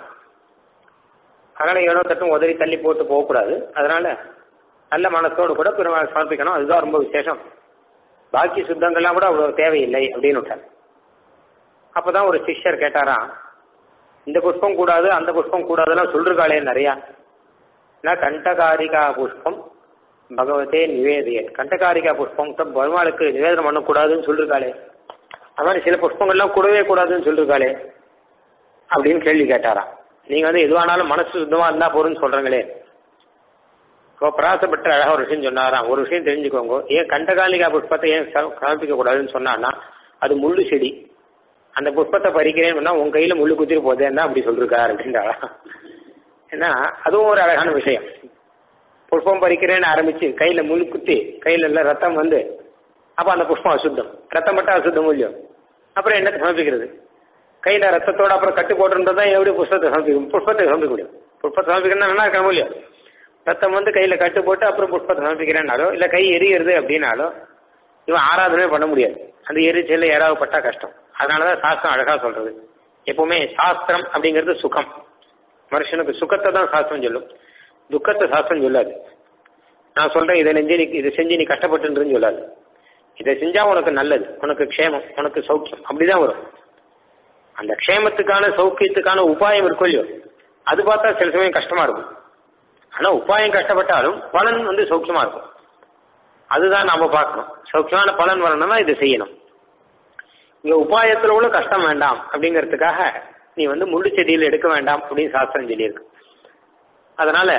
அதனால ஏனோ தட்டும் உதறி தள்ளி போட்டு போகக்கூடாது அதனால நல்ல மனசோடு கூட பெருமாள் சமர்ப்பிக்கணும் அதுதான் ரொம்ப விசேஷம் பாக்கி சுத்தங்கள்லாம் கூட அவ்வளவு தேவையில்லை அப்படின்னு விட்டார் அப்பதான் ஒரு சிஷ்யர் கேட்டாராம் இந்த புஷ்பம் கூடாது அந்த புஷ்பம் கூடாதுலாம் சொல்றாளே நிறையா நான் கண்டகாரிகா புஷ்பம் பகவதே நிவேதிய கண்டகாரிகா புஷ்பம் பெருமாளுக்கு நிவேதனம் பண்ணக்கூடாதுன்னு சொல்லிருக்காளே அது மாதிரி சில புஷ்பங்கள்லாம் கூடவே கூடாதுன்னு சொல்லிருக்காளே அப்படின்னு கேள்வி கேட்டாராம் நீங்க வந்து எதுவானாலும் மனசு சுத்தமா இருந்தா போறோம்னு சொல்றீங்களே இப்போ பிராசப்பட்ட அழகா ஒரு விஷயம் சொன்னாராம் ஒரு விஷயம் தெரிஞ்சுக்கோங்க ஏன் கண்டகாலிகா புஷ்பத்தை ஏன் சமர்ப்பிக்க கூடாதுன்னு சொன்னான்னா அது முள்ளு செடி அந்த புஷ்பத்தை பறிக்கிறேன்னு உன் கையில முள்ளு குத்திட்டு போதேன்னா அப்படி சொல்லிருக்காரு அப்படின்றாரா ஏன்னா அதுவும் ஒரு அழகான விஷயம் புஷ்பம் பறிக்கிறேன்னு ஆரம்பிச்சு கையில முள்ளு குத்தி கையில எல்லாம் ரத்தம் வந்து அப்ப அந்த புஷ்பம் அசுத்தம் ரத்தம் மட்டும் அசுத்தம் இல்லையோ அப்புறம் என்னத்தை சமர்ப்பிக்கிறது கையில ரத்தத்தோட அப்புறம் கட்டு போட்டுருந்தா எப்படி புஷ்பத்தை சமர்ப்பிக்கும் புஷ்பத்தை சமர்ப்பிக்க முடியும் புஷ்பத்தை சமர்ப்பிக்கணும்னா நல்லா இருக்கணும் இல்லையோ ரத்தம் வந்து கையில கட்டு போட்டு அப்புறம் புஷ்பத்தை சமர்ப்பிக்கிறேன்னாலோ இல்ல கை எரியுறது அப்படின்னாலோ இவன் ஆராதனை பண்ண முடியாது அந்த எரிச்சல் யாராவது பட்டா கஷ்டம் அதனாலதான் சாஸ்திரம் அழகா சொல்றது எப்பவுமே சாஸ்திரம் அப்படிங்கிறது சுகம் மனுஷனுக்கு சுகத்தை தான் சாஸ்திரம் சொல்லும் துக்கத்தை சாஸ்திரம் சொல்லாது நான் சொல்றேன் இதை நெஞ்சு நீ இதை செஞ்சு நீ கஷ்டப்பட்டுன்னு சொல்லாது இதை செஞ்சா உனக்கு நல்லது உனக்கு க்ஷேமம் உனக்கு சௌக்கியம் அப்படிதான் வரும் அந்த க்ஷேமத்துக்கான சௌக்கியத்துக்கான உபாயம் இருக்கும் இல்லையோ அது பார்த்தா சில சமயம் கஷ்டமா இருக்கும் ஆனா உபாயம் கஷ்டப்பட்டாலும் பலன் வந்து சௌக்கியமா இருக்கும் அதுதான் நாம பார்க்கணும் சௌக்கியமான பலன் வரணும்னா இதை செய்யணும் இங்க உபாயத்துல கூட கஷ்டம் வேண்டாம் அப்படிங்கிறதுக்காக நீ வந்து முள்ளு செடியில் எடுக்க வேண்டாம் அப்படின்னு சாஸ்திரம் சொல்லியிருக்கு அதனால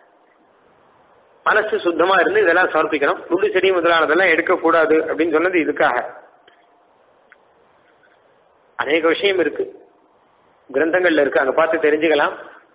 மனசு சுத்தமா இருந்து இதெல்லாம் சமர்ப்பிக்கணும் முள்ளு செடி முதலானதெல்லாம் எடுக்கக்கூடாது அப்படின்னு சொன்னது இதுக்காக அநேக விஷயம் இருக்கு கிரந்தங்கள்ல இருக்கு அங்க பார்த்து தெரிஞ்சுக்கலாம்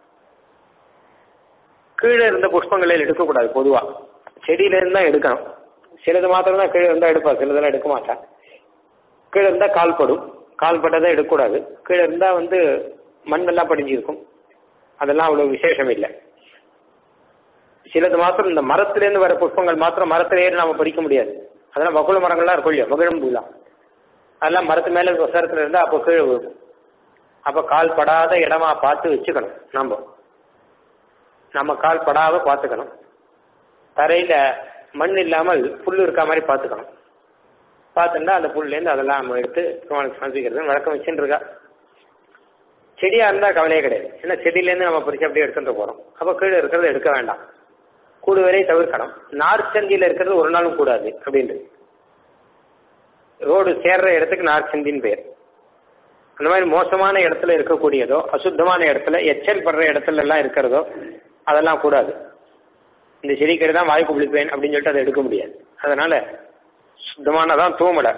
கீழே இருந்த புஷ்பங்களை எடுக்கக்கூடாது பொதுவா செடியில இருந்தா எடுக்கணும் சிலது மாத்திரம் தான் கீழே இருந்தா எடுப்பா சிலதெல்லாம் எடுக்க மாட்டா கீழே இருந்தா கால் படும் கால் பட்டதை எடுக்கக்கூடாது கீழே இருந்தா வந்து மண்ணெல்லாம் படிஞ்சிருக்கும் அதெல்லாம் அவ்வளவு விசேஷம் இல்லை சிலது மாத்திரம் இந்த மரத்திலேருந்து வர புஷ்பங்கள் மாத்திரம் மரத்துல ஏறி நாம பறிக்க முடியாது அதெல்லாம் வகுள மரங்கள்லாம் இருக்கும் இல்லையா மகிழம் பூலாம் அதெல்லாம் மரத்து மேல விவசாரத்துல இருந்தா அப்போ கீழே விழுகும் அப்ப கால் படாத இடமா பார்த்து வச்சுக்கணும் நம்ம நம்ம கால் படாத பார்த்துக்கணும் தரையில மண் இல்லாமல் புல் இருக்க மாதிரி பார்த்துக்கணும் பார்த்துட்டா அந்த புல்லேருந்து அதெல்லாம் நம்ம எடுத்து பெருமாளுக்கு சமர்ப்பிக்கிறது வழக்கம் வச்சுட்டு இருக்கா செடியா இருந்தா கவலையே கிடையாது ஏன்னா செடியிலேருந்து நம்ம பறிச்சு அப்படியே எடுத்துட்டு போறோம் அப்போ கீழே இருக்கிறத எடுக்க வேண்டாம் கூடு வரை தவிர்க்கணும் நார்ச்சந்தியில இருக்கிறது ஒரு நாளும் கூடாது அப்படின்றது ரோடு சேர்ற இடத்துக்கு நார்ச்சந்தின்னு பேர் அந்த மாதிரி மோசமான இடத்துல இருக்கக்கூடியதோ அசுத்தமான இடத்துல எச்சல் படுற இடத்துல எல்லாம் இருக்கிறதோ அதெல்லாம் கூடாது இந்த செடிக்கடி தான் வாய்ப்பு குளிப்பேன் அப்படின்னு சொல்லிட்டு அதை எடுக்க முடியாது அதனால சுத்தமானதான் தூமலை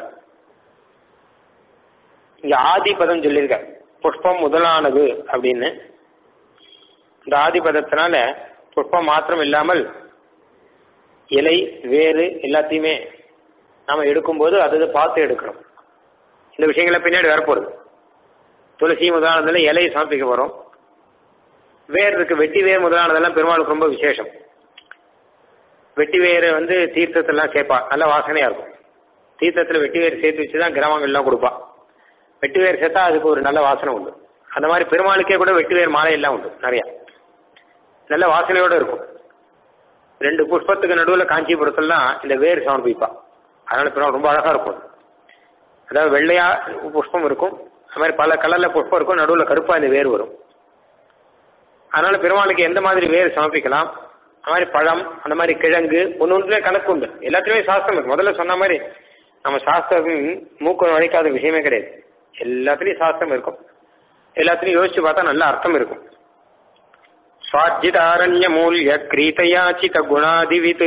இங்க ஆதிபதம் சொல்லியிருக்கார் புஷ்பம் முதலானது அப்படின்னு இந்த ஆதிபதத்தினால புஷ்பம் மாத்திரம் இல்லாமல் இலை வேறு எல்லாத்தையுமே நாம எடுக்கும்போது அது பார்த்து எடுக்கணும் இந்த விஷயங்களை பின்னாடி வரப்போகுது துளசி முதலானதுல இலையை சமர்ப்பிக்க போறோம் வேர் இருக்கு வெட்டி வேர் முதலானதெல்லாம் பெருமாளுக்கு ரொம்ப விசேஷம் வெட்டி வேரை வந்து தீர்த்தத்தெல்லாம் சேர்ப்பா நல்ல வாசனையா இருக்கும் தீர்த்தத்தில் வெட்டி வேர் சேர்த்து வச்சு தான் கிராமங்கள்லாம் கொடுப்பா வெட்டி வேர் சேர்த்தா அதுக்கு ஒரு நல்ல வாசனை உண்டு அந்த மாதிரி பெருமாளுக்கே கூட வெட்டி வேர் மாலை எல்லாம் உண்டு நிறையா நல்ல வாசனையோடு இருக்கும் ரெண்டு புஷ்பத்துக்கு நடுவில் காஞ்சிபுரத்துலாம் இந்த வேர் சமர்ப்பிப்பா அதனால பெருமாள் ரொம்ப அழகா இருக்கும் அதாவது வெள்ளையா புஷ்பம் இருக்கும் அது மாதிரி பல கலர்ல புஷ்பம் இருக்கும் நடுவில் கருப்பா இந்த வேர் வரும் அதனால பெருமாளுக்கு எந்த மாதிரி வேர் சமர்ப்பிக்கலாம் அந்த மாதிரி பழம் அந்த மாதிரி கிழங்கு ஒன்று ஒன்றுல கணக்கு உண்டு எல்லாத்துலேயுமே சாஸ்திரம் இருக்கு முதல்ல சொன்ன மாதிரி நம்ம சாஸ்திரம் மூக்கு நுழைக்காத விஷயமே கிடையாது எல்லாத்துலேயும் சாஸ்திரம் இருக்கும் எல்லாத்துலேயும் யோசிச்சு பார்த்தா நல்ல அர்த்தம் இருக்கும் சுவார்ஜிதாரண்ய மூல்ய கிரீதயாச்சித குணாதிவித்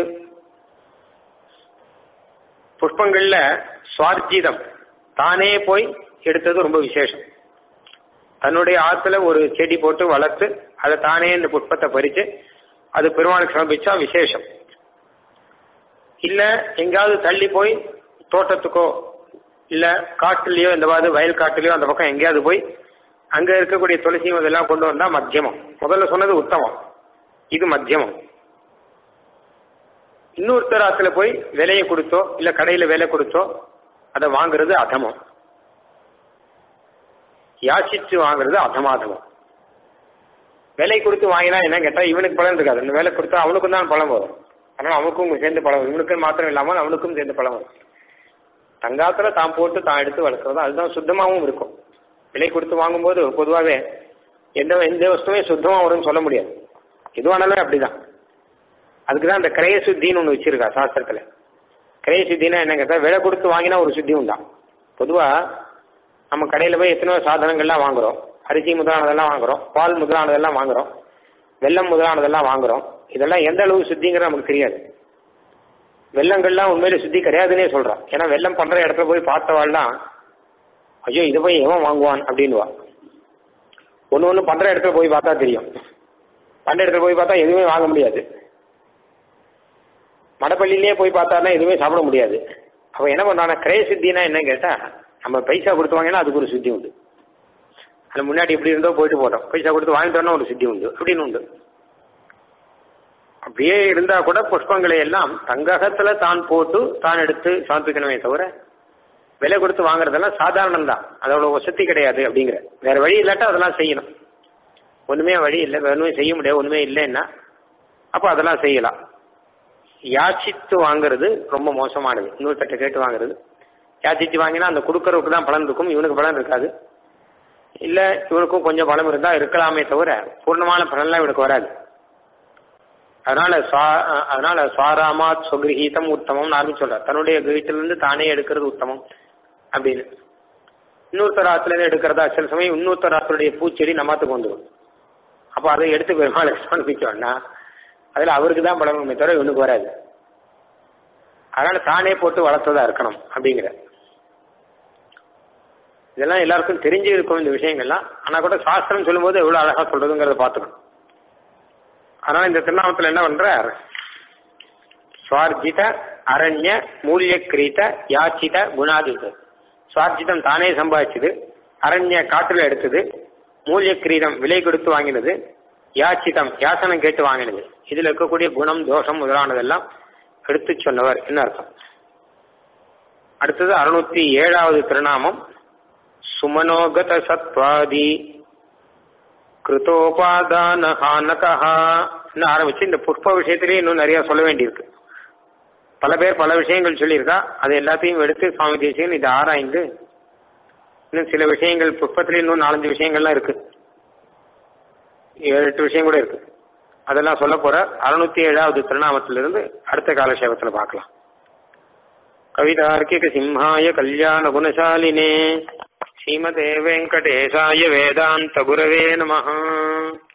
புஷ்பங்கள்ல சுவார்ஜிதம் தானே போய் எடுத்தது ரொம்ப விசேஷம் தன்னுடைய ஆத்துல ஒரு செடி போட்டு வளர்த்து அதை தானே இந்த புஷ்பத்தை பறிச்சு அது பெருமாளுக்கு சமர்ப்பிச்சா விசேஷம் இல்ல எங்கேயாவது தள்ளி போய் தோட்டத்துக்கோ இல்ல காட்டுலயோ இந்த மாதிரி வயல் காட்டுலயோ அந்த பக்கம் எங்கேயாவது போய் அங்க இருக்கக்கூடிய துளசியும் இதெல்லாம் கொண்டு வந்தா மத்தியமம் முதல்ல சொன்னது உத்தமம் இது மத்தியமம் இன்னொருத்தர் ஆத்துல போய் விலையை கொடுத்தோ இல்ல கடையில விலை கொடுத்தோ அதை வாங்குறது அதமம் யாசிச்சு வாங்குறது அதமாதமம் விலை கொடுத்து வாங்கினா என்ன கேட்டா இவனுக்கு பலன் இருக்காது அந்த விலை கொடுத்தா அவனுக்கும் தான் பலம் வரும் அதனால அவனுக்கும் சேர்ந்து பலம் வரும் இவனுக்கு மாத்திரம் இல்லாமல் அவனுக்கும் சேர்ந்து பலம் வரும் தங்காத்துல தான் போட்டு தான் எடுத்து வளர்க்குறது அதுதான் சுத்தமாகவும் இருக்கும் விலை கொடுத்து வாங்கும்போது பொதுவாகவே எந்த எந்த வஸ்துமே சுத்தமாக வரும்னு சொல்ல முடியாது எதுவானாலும் அப்படிதான் அதுக்கு தான் அந்த கிரய சுத்தின்னு ஒன்று வச்சிருக்கா சாஸ்திரத்தில் கிரய சுத்தினா என்ன கேட்டால் விலை கொடுத்து வாங்கினா ஒரு சுத்தி உண்டாம் பொதுவாக நம்ம கடையில் போய் எத்தனையோ சாதனங்கள்லாம் வாங்குறோம் அரிசி முதலானதெல்லாம் வாங்குறோம் பால் முதலானதெல்லாம் வாங்குறோம் வெள்ளம் முதலானதெல்லாம் வாங்குறோம் இதெல்லாம் எந்த அளவு சுத்திங்கிறது நமக்கு தெரியாது வெள்ளங்கள்லாம் உண்மையில சுத்தி கிடையாதுன்னே சொல்றான் ஏன்னா வெள்ளம் பண்ற இடத்துல போய் பார்த்தவாள்லாம் ஐயோ இதை போய் எவன் வாங்குவான் அப்படின்வா ஒன்று ஒன்று பண்ற இடத்துல போய் பார்த்தா தெரியும் பண்ற இடத்துல போய் பார்த்தா எதுவுமே வாங்க முடியாது மடப்பள்ளியிலே போய் பார்த்தாருன்னா எதுவுமே சாப்பிட முடியாது அவன் என்ன பண்றானா கிரய சுத்தினா என்ன கேட்டா நம்ம பைசா கொடுத்து வாங்கினா அதுக்கு ஒரு சுத்தி உண்டு அது முன்னாடி எப்படி இருந்தோ போயிட்டு போட்டோம் பைசா கொடுத்து வாங்கிட்டோம்னா ஒரு சுத்தி உண்டு அப்படின்னு உண்டு அப்படியே இருந்தா கூட புஷ்பங்களை எல்லாம் தங்ககத்துல தான் போட்டு தான் எடுத்து சமர்ப்பிக்கணுமே தவிர விலை கொடுத்து வாங்குறதெல்லாம் சாதாரணம் தான் அதோட வசதி கிடையாது அப்படிங்கிற வேற வழி இல்லாட்டா அதெல்லாம் செய்யணும் ஒண்ணுமே வழி இல்லை வேற ஒண்ணுமே செய்ய முடியாது ஒண்ணுமே இல்லைன்னா அப்போ அதெல்லாம் செய்யலாம் யாச்சித்து வாங்குறது ரொம்ப மோசமானது இன்னொருத்தட்ட கேட்டு வாங்குறது யாச்சித்து வாங்கினா அந்த கொடுக்கறவுக்கு தான் பலன் இருக்கும் இவனுக்கு பலன் இருக்காது இல்ல இவனுக்கும் கொஞ்சம் பலம் இருந்தா இருக்கலாமே தவிர பூர்ணமான பலன்லாம் இவனுக்கு வராது அதனால சுவா அதனால சுவாராமாத் சுகிரகீதம் உத்தமம் நார்மி சொல்றார் தன்னுடைய கிரகத்திலிருந்து தானே எடுக்கிறது உத்தமம் அப்படின்னு இன்னொருத்தர் ஆத்துல இருந்து எடுக்கிறதா சில சமயம் இன்னொருத்தர் ஆத்துடைய பூச்செடி நம்மாத்துக்கு வந்துடும் அப்போ அதை எடுத்து பெருமாள் சமர்ப்பிச்சோம்னா அதில் அவருக்கு தான் பலமே தவிர இவனுக்கு வராது அதனால தானே போட்டு வளர்த்ததா இருக்கணும் அப்படிங்கிற இதெல்லாம் எல்லாருக்கும் தெரிஞ்சு இருக்கும் இந்த விஷயங்கள்லாம் ஆனால் கூட சாஸ்திரம் சொல்லும்போது எவ்வளோ அழகா சொல்றதுங்கிறத பார்த்துக்கணும் அதனால இந்த திருநாமத்தில் என்ன பண்றார் சுவார்ஜித அரண்ய மூல்ய கிரீத யாச்சித குணாதிது சுவார்ஜிதம் தானே சம்பாதிச்சது அரண்ய காற்றுல எடுத்தது மூல்ய கிரீதம் விலை கொடுத்து வாங்கினது யாச்சிதம் யாசனம் கேட்டு வாங்கினது இதுல இருக்கக்கூடிய குணம் தோஷம் முதலானதெல்லாம் எடுத்து சொன்னவர் என்ன அர்த்தம் அடுத்தது அறுநூத்தி ஏழாவது திருநாமம் சுமனோகத சத்வாதி கிருதோபாதான ஹானகா ஆரம்பிச்சு இந்த புஷ்ப விஷயத்திலேயே இன்னும் நிறைய சொல்ல வேண்டியிருக்கு பல பேர் பல விஷயங்கள் சொல்லியிருக்கா அது எல்லாத்தையும் எடுத்து சுவாமி தேசியன் இதை ஆராய்ந்து இன்னும் சில விஷயங்கள் புஷ்பத்திலே இன்னும் நாலஞ்சு விஷயங்கள்லாம் இருக்கு ஏழு எட்டு விஷயம் கூட இருக்கு அதெல்லாம் சொல்ல போற அறுநூத்தி ஏழாவது திருநாமத்திலிருந்து அடுத்த காலக்ஷேபத்தில் பார்க்கலாம் கவிதார்க்கிக சிம்ஹாய கல்யாண குணசாலினே ஸ்ரீமதே வெங்கடேசாய வேதாந்த குரவே நமஹ